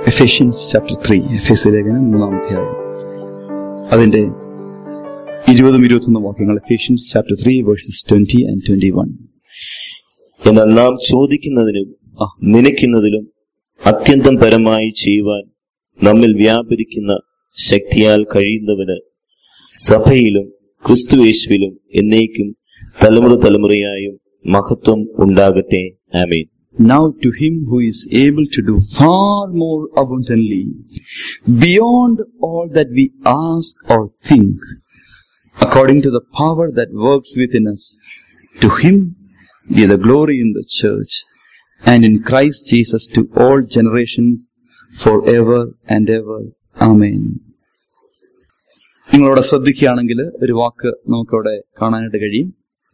Ephesians chapter three എഫേസ് ലേഖനം മൂന്നാം അധ്യായം അതിന്റെ ഇരുപതും ഇരുപത്തൊന്നും വാക്യങ്ങൾ Ephesians chapter three verses twenty and twenty one എന്നാൽ നാം ചോദിക്കുന്നതിലും ആ. നനയ്ക്കുന്നതിലും അത്യന്തം പരമായി ചെയ്യുവാൻ നമ്മിൽ വ്യാപരിക്കുന്ന ശക്തിയാൽ കഴിയുന്നവന് സഭയിലും ക്രിസ്തുയേശുവിലും എന്നേക്കും തലമുറ തലമുറയായും മഹത്വം ഉണ്ടാകട്ടെ ആമീൻ Now to him who is able to do far more abundantly, beyond all that we ask or think, according to the power that works within us, to him be the glory in the church and in Christ Jesus to all generations forever and ever. Amen. നിങ്ങളവിടെ ശ്രദ്ധിക്കുകയാണെങ്കിൽ ഒരു വാക്ക് നമുക്കവിടെ കാണാനായിട്ട് കഴിയും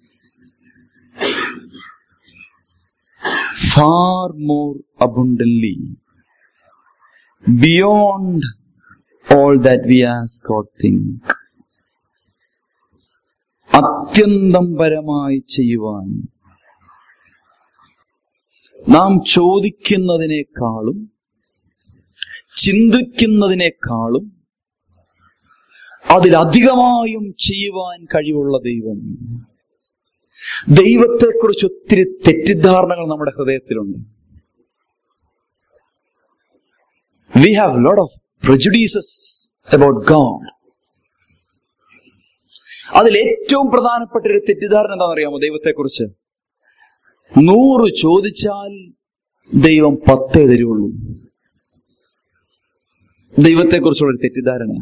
far more abundantly beyond all that we ask or think അത്യന്തം പരമായി ചെയ്യുവാൻ നാം ചോദിക്കുന്നതിനേക്കാളും ചിന്തിക്കുന്നതിനേക്കാളും അതിലധികമായും ചെയ്യുവാൻ കഴിവുള്ള ദൈവം ദൈവത്തെക്കുറിച്ച് ഒത്തിരി തെറ്റിദ്ധാരണകൾ നമ്മുടെ ഹൃദയത്തിലുണ്ട് we have lot of prejudices about God അതിൽ ഏറ്റവും പ്രധാനപ്പെട്ട ഒരു തെറ്റിദ്ധാരണ എന്താണെന്നറിയാമോ ദൈവത്തെക്കുറിച്ച് നൂറ് ചോദിച്ചാൽ ദൈവം പത്തേ തരുള്ളൂ ദൈവത്തെക്കുറിച്ചുള്ള ഒരു തെറ്റിദ്ധാരണ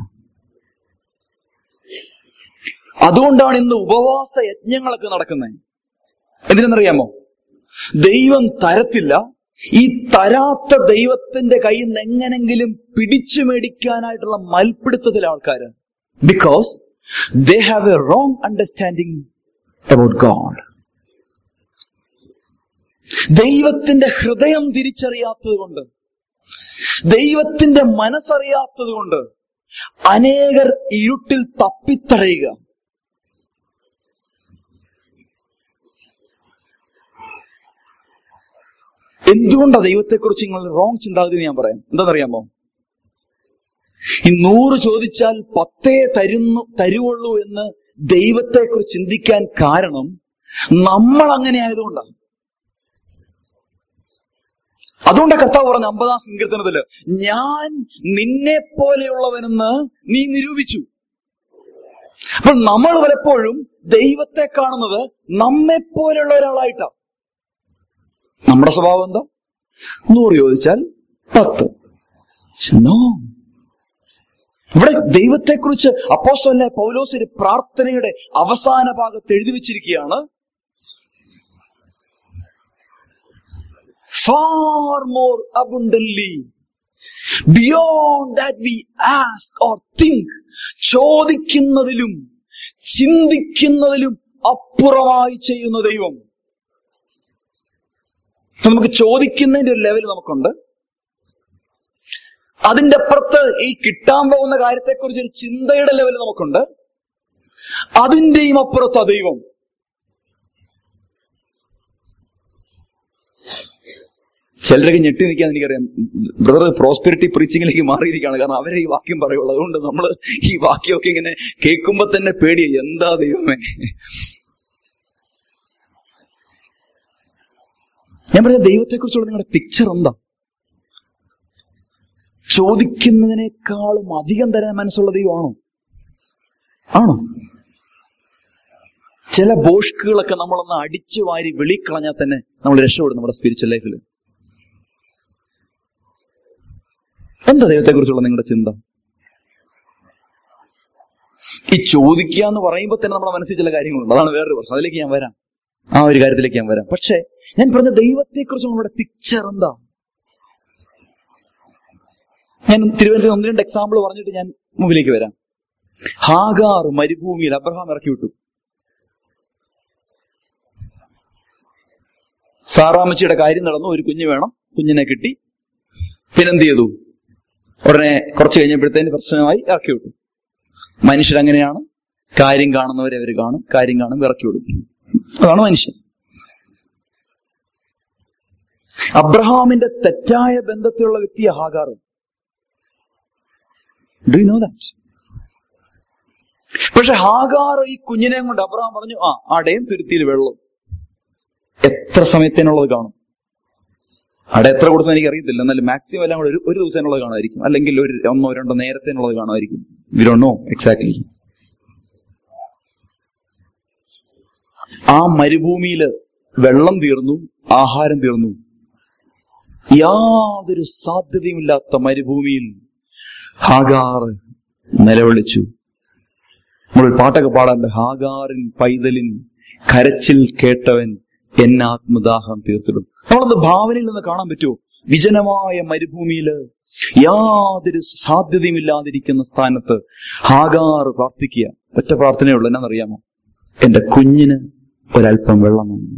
അതുകൊണ്ടാണ് ഇന്ന് ഉപവാസ യജ്ഞങ്ങളൊക്കെ നടക്കുന്നത് എന്തിനെന്നറിയാമോ ദൈവം തരത്തില്ല ഈ തരാത്ത ദൈവത്തിന്റെ കയ്യിൽ നിന്ന് എങ്ങനെങ്കിലും പിടിച്ചു മേടിക്കാനായിട്ടുള്ള മൽപ്പിടുത്തത്തിലെ ആൾക്കാര് because they have a wrong understanding about God ദൈവത്തിന്റെ ഹൃദയം തിരിച്ചറിയാത്തത് കൊണ്ട് ദൈവത്തിന്റെ മനസ്സറിയാത്തത് കൊണ്ട് അനേകർ ഇരുട്ടിൽ തപ്പിത്തടയുക എന്തുകൊണ്ടാണ് ദൈവത്തെക്കുറിച്ച് നിങ്ങൾ റോങ് ചിന്താഗതി ഞാൻ പറയാം എന്താണെന്നറിയാമോ ഈ നൂറ് ചോദിച്ചാൽ പത്തേ തരുന്നു തരുവുള്ളൂ എന്ന് ദൈവത്തെക്കുറിച്ച് ചിന്തിക്കാൻ കാരണം നമ്മൾ അങ്ങനെ ആയതുകൊണ്ടാണ് അതുകൊണ്ടാണ് കർത്താവ് പറഞ്ഞ അമ്പതാം സങ്കീർത്തനത്തില് ഞാൻ നിന്നെ പോലെയുള്ളവനെന്ന് നീ നിരൂപിച്ചു അപ്പൊ നമ്മൾ പലപ്പോഴും ദൈവത്തെ കാണുന്നത് നമ്മെ പോലെയുള്ള ഒരാളായിട്ടാ നമ്മുടെ സ്വഭാവം എന്താ നൂറ് ചോദിച്ചാൽ പത്ത് നോ ഇവിടെ ദൈവത്തെക്കുറിച്ച് അപ്പോസ്തലനായ പൗലോസ് ഒരു പ്രാർത്ഥനയുടെ അവസാന ഭാഗത്ത് എഴുതി വെച്ചിരിക്കുകയാണ് far more abundantly beyond that we ask or think ചോദിക്കുന്നതിലും ചിന്തിക്കുന്നതിലും അപ്പുറമായി ചെയ്യുന്ന ദൈവം അപ്പൊ നമുക്ക് ചോദിക്കുന്നതിന്റെ ഒരു ലെവൽ നമുക്കുണ്ട് അതിന്റെ അപ്പുറത്ത് ഈ കിട്ടാൻ പോകുന്ന കാര്യത്തെക്കുറിച്ച് ഒരു ചിന്തയുടെ ലെവൽ നമുക്കുണ്ട് അതിന്റെയും അപ്പുറത്താ ദൈവം ചിലരൊക്കെ ഞെട്ടി നിൽക്കാൻ എനിക്കറിയാം ബ്രദർ പ്രോസ്പെരിറ്റി പ്രീച്ചിങ്ങിലേക്ക് മാറിയിരിക്കുകയാണ് കാരണം അവരെ ഈ വാക്യം പറയുള്ളൂ അതുകൊണ്ട് നമ്മൾ ഈ വാക്യമൊക്കെ ഇങ്ങനെ കേൾക്കുമ്പോ തന്നെ പേടിയായി എന്താ ദൈവമേ ഞാൻ പറഞ്ഞ ദൈവത്തെക്കുറിച്ചുള്ള നിങ്ങളുടെ പിക്ചർ എന്താ ചോദിക്കുന്നതിനേക്കാളും അധികം തരാൻ മനസ്സുള്ള ദൈവമാണോ ആണോ ചില ബോഷ്കുകളൊക്കെ നമ്മളൊന്ന് അടിച്ചു വാരി വെളിക്കളഞ്ഞാൽ തന്നെ നമ്മൾ രക്ഷപ്പെടും നമ്മുടെ സ്പിരിച്വൽ ലൈഫിൽ എന്താ ദൈവത്തെക്കുറിച്ചുള്ള നിങ്ങളുടെ ചിന്ത ഈ ചോദിക്കുക എന്ന് പറയുമ്പോൾ തന്നെ നമ്മുടെ മനസ്സിൽ ചില കാര്യങ്ങളുണ്ട് അതാണ് വേറൊരു പ്രശ്നം അതിലേക്ക് ഞാൻ വരാം ആ ഒരു കാര്യത്തിലേക്ക് ഞാൻ വരാം പക്ഷേ ഞാൻ പറഞ്ഞ ദൈവത്തെക്കുറിച്ചുള്ള നമ്മുടെ പിക്ചർ എന്താ ഞാൻ തിരുവനന്തപുരം ഒന്ന് രണ്ട് എക്സാമ്പിൾ പറഞ്ഞിട്ട് ഞാൻ മുമ്പിലേക്ക് വരാം ഹാഗാർ മരുഭൂമിയിൽ അബ്രഹാം ഇറക്കി വിട്ടു സാറാമച്ചിയുടെ കാര്യം നടന്നു ഒരു കുഞ്ഞ് വേണം കുഞ്ഞിനെ കിട്ടി പിന്നെന്ത് ചെയ്തു ഉടനെ കുറച്ച് കഴിഞ്ഞപ്പോഴത്തേന് പ്രശ്നമായി ഇറക്കി വിട്ടു മനുഷ്യരങ്ങനെയാണ് കാര്യം കാണുന്നവരെ അവർ കാണും കാര്യം കാണും ഇറക്കി വിടും അതാണ് മനുഷ്യൻ അബ്രഹാമിന്റെ തെറ്റായ ബന്ധത്തിലുള്ള വ്യക്തിയെ Hagar do you know that പക്ഷെ ഹാഗാർ ഈ കുഞ്ഞിനെ കൊണ്ട് അബ്രഹാം പറഞ്ഞു ആ അടയും തുരുത്തിയിൽ വെള്ളം എത്ര സമയത്തേനുള്ളത് കാണും അവിടെ എത്ര കൊടുത്തെന്ന് എനിക്ക് അറിയത്തില്ല എന്നാലും മാക്സിമം എല്ലാം കൂടെ ഒരു ഒരു ദിവസത്തിനുള്ളത് കാണുമായിരിക്കും അല്ലെങ്കിൽ ഒരു ഒന്നോ രണ്ടോ നേരത്തേനുള്ളത് കാണുമായിരിക്കും വി ഡോ നോ എക്സാക്ട്ലി ആ മരുഭൂമിയിൽ വെള്ളം തീർന്നു ആഹാരം തീർന്നു യാതൊരു സാധ്യതയുമില്ലാത്ത മരുഭൂമിയിൽ ഹാഗാർ നിലവിളിച്ചു നമ്മൾ പാട്ടൊക്കെ പാടാറുണ്ട് ഹാഗാറിൻ പൈതലിൻ കരച്ചിൽ കേട്ടവൻ എന്നെ ആത്മദാഹം തീർത്തിടും നമ്മളത് ഭാവനയിൽ നിന്ന് കാണാൻ പറ്റുമോ വിജനമായ മരുഭൂമിയില് യാതൊരു സാധ്യതയുമില്ലാതിരിക്കുന്ന സ്ഥാനത്ത് ഹാഗാർ പ്രാർത്ഥിക്കുക ഒറ്റ പ്രാർത്ഥനയുള്ളൂ എന്നാണെന്നറിയാമോ എന്റെ കുഞ്ഞിന് ഒരല്പം വെള്ളം വേണം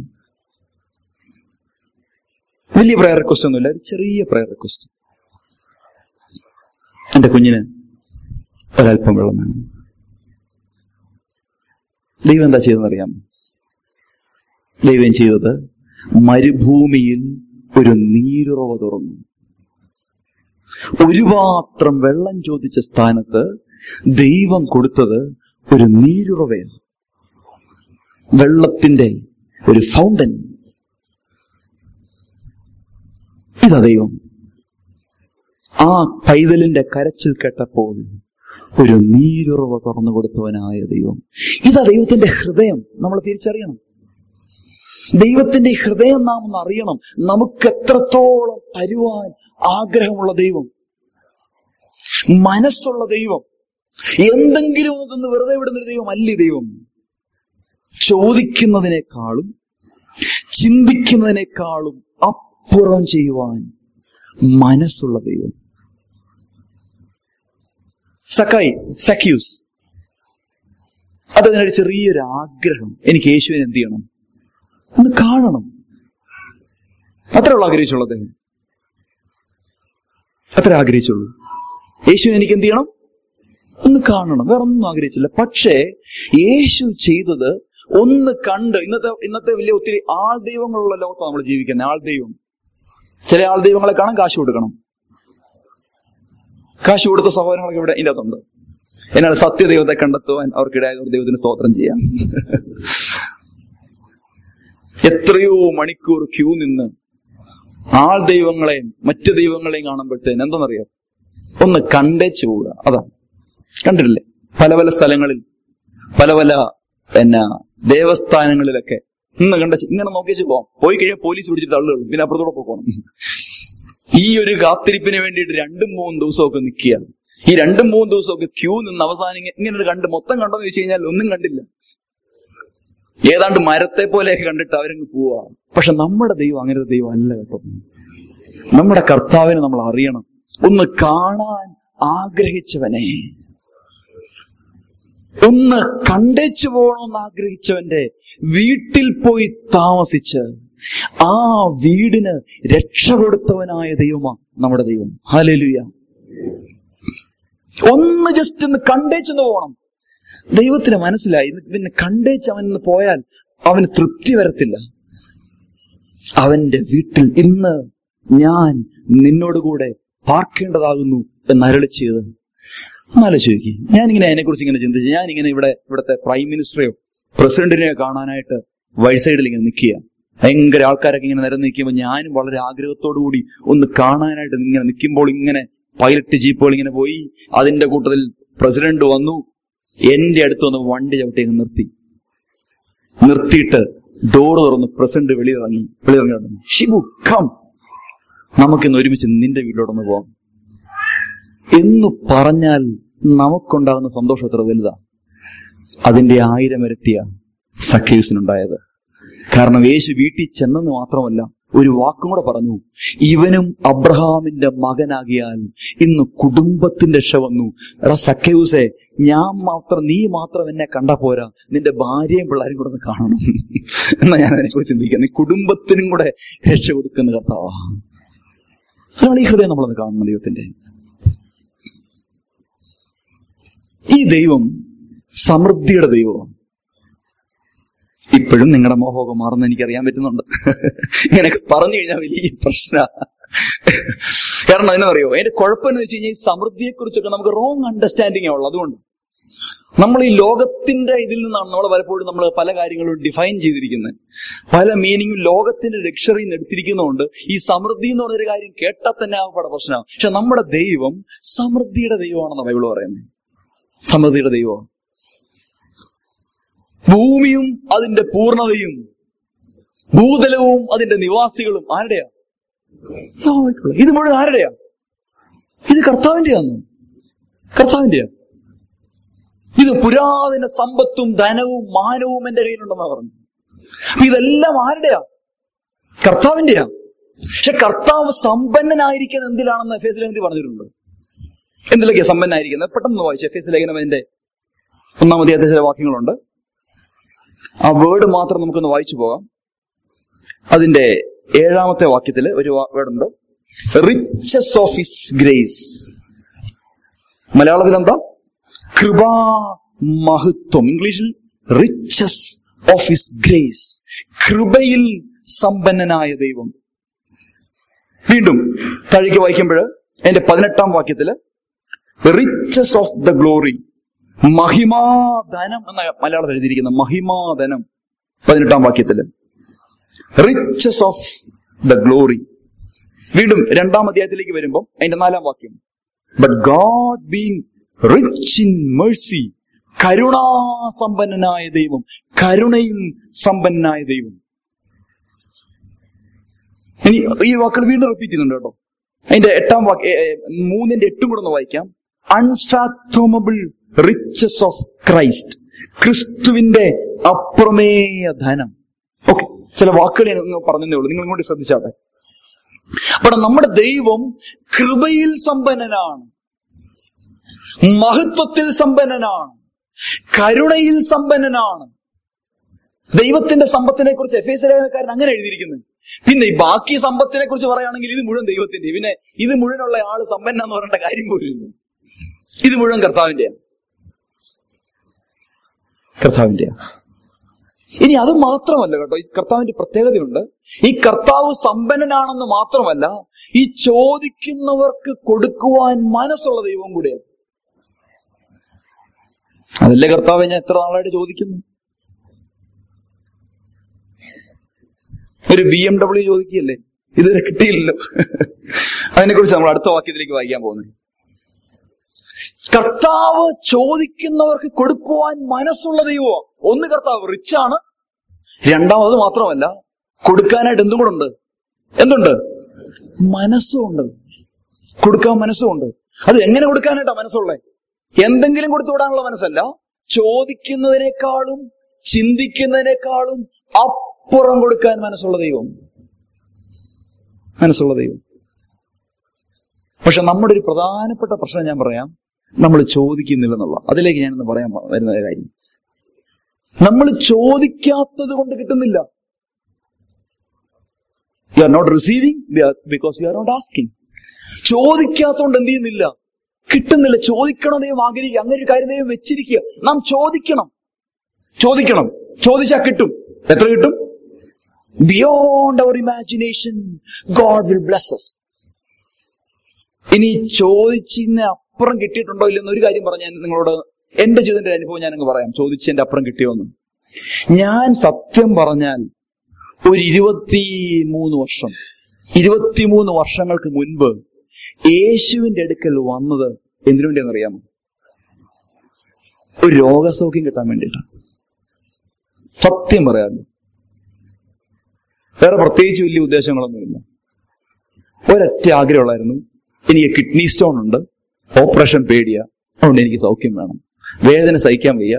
വലിയ പ്രയർ റിക്വസ്റ്റ് ഒന്നുമില്ല ഒരു ചെറിയ പ്രയർ റിക്വസ്റ്റ് എന്റെ കുഞ്ഞിന് ഒരല്പം വെള്ളം വേണം ദൈവം എന്താ ചെയ്തെന്നറിയാമോ ദൈവം ചെയ്തത് മരുഭൂമിയിൽ ഒരു നീരുറവ തുറന്നു ഒരു പാത്രം വെള്ളം ചോദിച്ച സ്ഥാനത്ത് ദൈവം കൊടുത്തത് ഒരു നീരുറവയാണ് വെള്ളത്തിന്റെ ഒരു ഫൗണ്ടൻ ഇതാ ദൈവം ആ പൈതലിന്റെ കരച്ചിൽ കേട്ടപ്പോൾ ഒരു നീരുറവ തുറന്നു കൊടുത്തവനായ ദൈവം ഇതാ ദൈവത്തിന്റെ ഹൃദയം നമ്മൾ തിരിച്ചറിയണം ദൈവത്തിന്റെ ഈ ഹൃദയം നാം ഒന്ന് അറിയണം നമുക്ക് എത്രത്തോളം തരുവാൻ ആഗ്രഹമുള്ള ദൈവം മനസ്സുള്ള ദൈവം എന്തെങ്കിലും ഒന്നൊന്ന് വെറുതെ വിടുന്നൊരു ദൈവം അല്ല ഈ ദൈവം ചോദിക്കുന്നതിനേക്കാളും ചിന്തിക്കുന്നതിനേക്കാളും അപ്പുറം ചെയ്യുവാൻ മനസ്സുള്ള ദൈവം സക്കായി സക്യൂസ് അതതിനൊരു ചെറിയൊരു ആഗ്രഹം എനിക്ക് യേശുവിനെ എന്ത് ചെയ്യണം ഒന്ന് കാണണം അത്രയുള്ള ആഗ്രഹിച്ചുള്ളൂ അദ്ദേഹം അത്ര ആഗ്രഹിച്ചുള്ളൂ യേശുവിനെ എനിക്ക് എന്ത് ചെയ്യണം ഒന്ന് കാണണം വേറെ ഒന്നും ആഗ്രഹിച്ചില്ല പക്ഷേ യേശു ചെയ്തത് ഒന്ന് കണ്ട് ഇന്നത്തെ ഇന്നത്തെ വലിയ ഒത്തിരി ആൾ ദൈവങ്ങളുള്ള ലോകത്താണ് നമ്മൾ ജീവിക്കുന്നത് ആൾ ദൈവം ചില ആൾ ദൈവങ്ങളെ കാണാൻ കാശ് കൊടുക്കണം കാശ് കൊടുത്ത സഹോദരങ്ങളൊക്കെ ഇവിടെ ഇതിന്റെ അകത്തുണ്ട് എന്നാൽ സത്യദൈവത്തെ കണ്ടെത്തുവാൻ അവർക്കിടയായ ഒരു ദൈവത്തിന് സ്തോത്രം ചെയ്യാം എത്രയോ മണിക്കൂർ ക്യൂ നിന്ന് ആൾ ദൈവങ്ങളെയും മറ്റു ദൈവങ്ങളെയും കാണുമ്പോഴത്തേന് എന്താണെന്നറിയാം ഒന്ന് കണ്ടേച്ചു പോവുക അതാ കണ്ടിട്ടില്ലേ പല പല സ്ഥലങ്ങളിൽ പല പല എന്നാ ദേവസ്ഥാനങ്ങളിലൊക്കെ ഇന്ന് കണ്ട ഇങ്ങനെ നോക്കിച്ചു പോവാം പോയി കഴിയുമ്പോൾ പോലീസ് പിടിച്ചിട്ട് തള്ളുകളും പിന്നെ അപ്പുറത്തോടെ പോകണം ഈ ഒരു കാത്തിരിപ്പിന് വേണ്ടിയിട്ട് രണ്ടും മൂന്നും ദിവസമൊക്കെ നിൽക്കുക ഈ രണ്ടും മൂന്നും ദിവസമൊക്കെ ക്യൂ നിന്ന് അവസാനം ഇങ്ങ- ഇങ്ങനെ ഒരു കണ്ട് മൊത്തം കണ്ടോന്ന് ചോദിച്ചു കഴിഞ്ഞാൽ ഒന്നും കണ്ടില്ല ഏതാണ്ട് മരത്തെ പോലെയൊക്കെ കണ്ടിട്ട് അവരങ്ങ് പോവാ പക്ഷെ നമ്മുടെ ദൈവം അങ്ങനെ ഒരു ദൈവം അല്ല കേട്ടോ നമ്മുടെ കർത്താവിനെ നമ്മൾ അറിയണം ഒന്ന് കാണാൻ ആഗ്രഹിച്ചവനെ ഒന്ന് കണ്ടേച്ചു പോകണമെന്ന് ആഗ്രഹിച്ചവന്റെ വീട്ടിൽ പോയി താമസിച്ച് ആ വീടിന് രക്ഷ കൊടുത്തവനായ ദൈവമാ നമ്മുടെ ദൈവം ഹാലലുയ ഒന്ന് ജസ്റ്റ് ഒന്ന് കണ്ടേച്ചെന്ന് പോകണം ദൈവത്തിന് മനസ്സിലായി ഇത് പിന്നെ കണ്ടേച്ച് അവൻ ഇന്ന് പോയാൽ അവന് തൃപ്തി വരത്തില്ല അവന്റെ വീട്ടിൽ ഇന്ന് ഞാൻ നിന്നോടുകൂടെ പാർക്കേണ്ടതാകുന്നു എന്ന് അരളി ചെയ്ത് ഒന്നാലോചിക്കും ഞാനിങ്ങനെ അതിനെക്കുറിച്ച് ഇങ്ങനെ ചിന്തിച്ചു ഞാനിങ്ങനെ ഇവിടെ ഇവിടുത്തെ പ്രൈം മിനിസ്റ്ററെയോ പ്രസിഡന്റിനെയോ കാണാനായിട്ട് വൈഡ് സൈഡിൽ ഇങ്ങനെ നിൽക്കുക ഭയങ്കര ആൾക്കാരൊക്കെ ഇങ്ങനെ നിരന്ന് നിൽക്കുമ്പോൾ ഞാനും വളരെ ആഗ്രഹത്തോടു കൂടി ഒന്ന് കാണാനായിട്ട് ഇങ്ങനെ നിൽക്കുമ്പോൾ ഇങ്ങനെ പൈലറ്റ് ജീപ്പുകൾ ഇങ്ങനെ പോയി അതിന്റെ കൂട്ടത്തിൽ പ്രസിഡന്റ് വന്നു എന്റെ അടുത്ത് വന്ന് വണ്ടി ചവിട്ടി അങ്ങ് നിർത്തി നിർത്തിയിട്ട് ഡോറ് തുറന്ന് പ്രസിഡന്റ് വെളിയിറങ്ങി വെളിയിറങ്ങി പറഞ്ഞു, ഷിബു കം നമുക്കിന്ന് ഒരുമിച്ച് നിന്റെ വീട്ടിലോട്ടൊന്ന് പോകാം എന്ന് പറഞ്ഞാൽ നമുക്കുണ്ടാകുന്ന സന്തോഷം എത്ര വലുതാ അതിന്റെ ആയിരം ഇരട്ടിയ സഖ്യൂസിനുണ്ടായത് കാരണം യേശു വീട്ടിൽ ചെന്നെന്ന് മാത്രമല്ല ഒരു വാക്കും കൂടെ പറഞ്ഞു ഇവനും അബ്രഹാമിന്റെ മകനാകിയാൽ ഇന്ന് കുടുംബത്തിന്റെ രക്ഷ വന്നു എടാ സഖ്യൂസെ ഞാൻ മാത്രം നീ മാത്രം എന്നെ കണ്ടാ പോരാ നിന്റെ ഭാര്യയും പിള്ളേരും കൂടെ ഒന്ന് കാണണം എന്നാ ഞാൻ അതിനെക്കുറിച്ച് ചിന്തിക്കാം നീ കുടുംബത്തിനും കൂടെ രക്ഷ കൊടുക്കുന്ന കർത്താവാ അതാണ് ഈ ഹൃദയം നമ്മളൊന്ന് കാണണം ദൈവത്തിന്റെ ഈ ദൈവം സമൃദ്ധിയുടെ ദൈവമാണ് ഇപ്പോഴും നിങ്ങളുടെ മോഹമൊക്കെ മാറുന്ന എനിക്ക് അറിയാൻ പറ്റുന്നുണ്ട് ഇങ്ങനെയൊക്കെ പറഞ്ഞു കഴിഞ്ഞാൽ വലിയ പ്രശ്ന കാരണം അതിനറിയോ അതിന്റെ കുഴപ്പമെന്ന് വെച്ച് കഴിഞ്ഞാൽ ഈ സമൃദ്ധിയെ കുറിച്ചൊക്കെ നമുക്ക് റോങ് അണ്ടർസ്റ്റാൻഡിങ് ഉള്ളത് അതുകൊണ്ട് നമ്മൾ ഈ ലോകത്തിന്റെ ഇതിൽ നിന്നാണ് നമ്മൾ പലപ്പോഴും നമ്മൾ പല കാര്യങ്ങളും ഡിഫൈൻ ചെയ്തിരിക്കുന്നത് പല മീനിങ്ങും ലോകത്തിന്റെ ലക്ഷറിയിൽ നിന്ന് എടുത്തിരിക്കുന്നതുകൊണ്ട് ഈ സമൃദ്ധി എന്ന് പറഞ്ഞൊരു കാര്യം കേട്ടാൽ തന്നെ ആകപ്പാടെ പ്രശ്നമാണ് പക്ഷെ നമ്മുടെ ദൈവം സമൃദ്ധിയുടെ ദൈവമാണെന്ന് ബൈബിൾ പറയുന്നത് സമൃദ്ധിയുടെ ദൈവമാണ് ഭൂമിയും അതിന്റെ പൂർണ്ണതയും ഭൂതലവും അതിന്റെ നിവാസികളും ആരുടെയാ യഹോവയ്ക്കുള്ള. ഇത് മുഴുവൻ ആരുടെയാ ഇത് കർത്താവിന്റെയാന്ന് കർത്താവിന്റെയാ ഇത് പുരാതന സമ്പത്തും ധനവും മാനവും എന്റെ കയ്യിലുണ്ടെന്നാ പറഞ്ഞു അപ്പൊ ഇതെല്ലാം ആരുടെയാ കർത്താവിന്റെയാ പക്ഷെ കർത്താവ് സമ്പന്നനായിരിക്കുന്നത് എന്തിലാണെന്ന് എഫ് എസ് ലേഖനത്തിൽ പറഞ്ഞിട്ടുണ്ട് എന്തിലൊക്കെയാ സമ്പന്നനായിരിക്കുന്നത് പെട്ടെന്ന് വായിച്ചു എഫ് എസ് ലേഖനം അതിന്റെ ഒന്നാം അധ്യായത്തിൽ ചില വാക്യങ്ങളുണ്ട് ആ വേർഡ് മാത്രം നമുക്കൊന്ന് വായിച്ചു പോകാം അതിന്റെ ഏഴാമത്തെ വാക്യത്തിൽ ഒരു വേർഡുണ്ട് റിച്ചസ് ഓഫ് ഹിസ് ഗ്രേസ് മലയാളത്തിൽ എന്താ കൃപാ മഹത്വം ഇംഗ്ലീഷിൽ റിച്ചസ് ഓഫ് ഹിസ് ഗ്രേസ് കൃപയിൽ സമ്പന്നനായ ദൈവം വീണ്ടും താഴേക്ക് വായിക്കുമ്പോൾ എന്റെ പതിനെട്ടാം വാക്യത്തില് റിച്ചസ് ഓഫ് ദ ഗ്ലോറി മഹിമാധനം എന്ന മലയാളത്തിൽ എഴുതിയിരിക്കുന്ന മഹിമാധനം പതിനെട്ടാം വാക്യത്തില് റിച്ചസ് ഓഫ് ദ ഗ്ലോറി വീണ്ടും രണ്ടാം അധ്യായത്തിലേക്ക് വരുമ്പോൾ അതിന്റെ നാലാം വാക്യം but God being rich in mercy കരുണാസമ്പന്നനായ ദൈവം കരുണയിൽ സമ്പന്നനായ ദൈവം ഇനി ഈ വാക്കുകൾ വീണ്ടും റിപ്പീറ്റ് ചെയ്യുന്നുണ്ട് കേട്ടോ അതിന്റെ എട്ടാം വാക്ക് ഏ, ഏ, മൂന്നിന്റെ എട്ടും കൂടെ ഒന്ന് വായിക്കാം അൺഫാത്തോമബിൾ റിച്ചസ് ഓഫ് ക്രൈസ്റ്റ് ക്രിസ്തുവിന്റെ അപ്രമേയ ധനം ഓക്കെ ചില വാക്കുകൾ ഞാൻ ഒന്ന് പറഞ്ഞതേ ഉള്ളൂ നിങ്ങൾ ഇങ്ങോട്ട് ശ്രദ്ധിച്ചാട്ടെ അപ്പോൾ നമ്മുടെ ദൈവം കൃപയിൽ സമ്പന്നനാണ് മഹത്വത്തിൽ സമ്പന്നനാണ് കരുണയിൽ സമ്പന്നനാണ് ദൈവത്തിന്റെ സമ്പത്തിനെ കുറിച്ച് എഫ് എസ് ലേഖനക്കാരൻ അങ്ങനെ എഴുതിയിരിക്കുന്നു പിന്നെ ഈ ബാക്കി സമ്പത്തിനെ കുറിച്ച് പറയുകയാണെങ്കിൽ ഇത് മുഴുവൻ ദൈവത്തിന്റെ പിന്നെ ഇത് മുഴുവനുള്ള ആള് സമ്പന്ന എന്ന് പറയേണ്ട കാര്യം പോലും ഇല്ല ഇത് മുഴുവൻ കർത്താവിന്റെയാണ് കർത്താവിന്റെയാണ് ഇനി അത് മാത്രമല്ല കേട്ടോ ഈ കർത്താവിന്റെ പ്രത്യേകതയുണ്ട് ഈ കർത്താവ് സമ്പന്നനാണെന്ന് മാത്രമല്ല ഈ ചോദിക്കുന്നവർക്ക് കൊടുക്കുവാൻ മനസ്സുള്ള ദൈവം കൂടെയാണ് അതല്ലേ കർത്താവ് ഞാൻ എത്ര നാളായിട്ട് ചോദിക്കുന്നു ഒരു ബി എം ഡബ്ല്യു ചോദിക്കുകയല്ലേ ഇതുവരെ കിട്ടിയില്ലല്ലോ അതിനെക്കുറിച്ച് നമ്മൾ അടുത്ത വാക്യത്തിലേക്ക് വായിക്കാൻ പോകുന്നത് കർത്താവ് ചോദിക്കുന്നവർക്ക് കൊടുക്കുവാൻ മനസ്സുള്ള ദൈവമാണ് ഒന്ന് കർത്താവ് റിച്ചാണ് രണ്ടാമത് മാത്രമല്ല കൊടുക്കാനായിട്ട് എന്തും കൂടെ ഉണ്ട് എന്തുണ്ട് മനസ്സുണ്ട് കൊടുക്കാൻ മനസ്സുണ്ട് അത് എങ്ങനെ കൊടുക്കാനായിട്ടാ മനസ്സുള്ളത് എന്തെങ്കിലും കൊടുത്തു വിടാനുള്ള മനസ്സല്ല ചോദിക്കുന്നതിനേക്കാളും ചിന്തിക്കുന്നതിനേക്കാളും അപ്പുറം കൊടുക്കാൻ മനസ്സുള്ള ദൈവം മനസ്സുള്ള ദൈവം പക്ഷെ നമ്മുടെ ഒരു പ്രധാനപ്പെട്ട പ്രശ്നം ഞാൻ പറയാം നമ്മൾ ചോദിക്കുന്നില്ലെന്നുള്ള അതിലേക്ക് ഞാനിന്ന് പറയാൻ വരുന്ന കാര്യം നമ്മൾ ചോദിക്കാത്തത് കൊണ്ട് കിട്ടുന്നില്ല you are not receiving because you are not asking ചോദിക്കാത്തതുകൊണ്ട് എന്ത് ചെയ്യുന്നില്ല കിട്ടുന്നില്ല ചോദിക്കണം ദൈവം ആഗ്രഹിക്കുക അങ്ങനെ ഒരു കാര്യം ദൈവം വെച്ചിരിക്കുക നാം ചോദിക്കണം ചോദിക്കണം ചോദിച്ചാൽ കിട്ടും എത്ര കിട്ടും beyond our imagination God will bless ഇനി ചോദിച്ചിന് അപ്പുറം കിട്ടിയിട്ടുണ്ടോ ഇല്ലെന്ന് ഒരു കാര്യം പറഞ്ഞ ഞാൻ നിങ്ങളോട് എന്റെ ജീവിതത്തിന്റെ അനുഭവം ഞാനങ്ങ് പറയാം ചോദിച്ചതിന്റെ അപ്പുറം കിട്ടിയോന്ന് ഞാൻ സത്യം പറഞ്ഞാൽ ഒരു ഇരുപത്തി മൂന്ന് വർഷം ഇരുപത്തിമൂന്ന് വർഷങ്ങൾക്ക് മുൻപ് യേശുവിന്റെ അടുക്കൽ വന്നത് എന്തിനു വേണ്ടിയെന്ന് അറിയാമോ ഒരു രോഗസൗഖ്യം കിട്ടാൻ വേണ്ടിയിട്ടാണ് സത്യം പറയാമല്ലോ വേറെ പ്രത്യേകിച്ച് വലിയ ഉദ്ദേശങ്ങളൊന്നുമില്ല ഒരൊറ്റ ആഗ്രഹമുള്ളായിരുന്നു എനിക്ക് കിഡ്നി സ്റ്റോൺ ഉണ്ട് ഓപ്പറേഷൻ പേടിയാ അതുകൊണ്ട് എനിക്ക് സൗഖ്യം വേണം വേദന സഹിക്കാൻ വയ്യ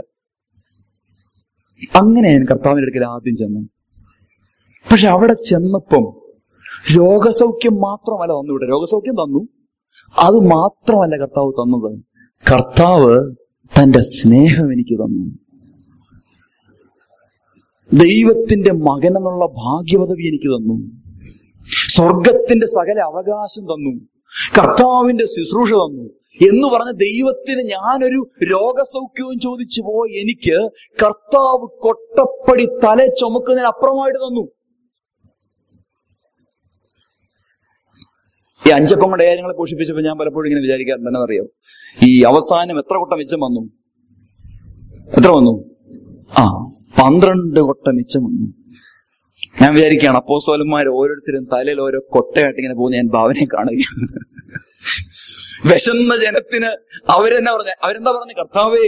അങ്ങനെ ഞാൻ കർത്താവിന്റെ അടുക്കൽ ആദ്യം ചെന്നു പക്ഷെ അവിടെ ചെന്നപ്പം രോഗസൗഖ്യം മാത്രമല്ല തന്നു ഇവിടെ രോഗസൗഖ്യം തന്നു അത് മാത്രമല്ല കർത്താവ് തന്നത് കർത്താവ് തന്റെ സ്നേഹം എനിക്ക് തന്നു ദൈവത്തിന്റെ മകൻ എന്നുള്ള ഭാഗ്യപദവി എനിക്ക് തന്നു സ്വർഗത്തിന്റെ സകല അവകാശം തന്നു കർത്താവിന്റെ ശുശ്രൂഷ തന്നു എന്ന് പറഞ്ഞ ദൈവത്തിന് ഞാനൊരു രോഗസൗഖ്യവും ചോദിച്ചു പോയി എനിക്ക് കർത്താവ് കൊട്ടപ്പടി തല ചുമക്കുന്നതിന് അപ്പുറമായിട്ട് തന്നു ഈ അഞ്ചപ്പം കൊണ്ട് കാര്യങ്ങളെ പോഷിപ്പിച്ചപ്പോൾ ഞാൻ പലപ്പോഴും ഇങ്ങനെ വിചാരിക്കാറുണ്ട് എന്നാ അറിയോ ഈ അവസാനം എത്ര കൊട്ട മിച്ചം വന്നു എത്ര വന്നു ആ പന്ത്രണ്ട് കൊട്ട മിച്ചം വന്നു ഞാൻ വിചാരിക്കുകയാണ് അപ്പോസ്തോലന്മാർ ഓരോരുത്തരും തലയിൽ ഓരോ കൊട്ടയായിട്ട് ഇങ്ങനെ പോകുന്ന ഞാൻ ഭാവനയെ കാണുകയാണ് വിശന്ന ജനത്തിന് അവരെന്നാ പറഞ്ഞ അവരെന്താ പറഞ്ഞ കർത്താവേ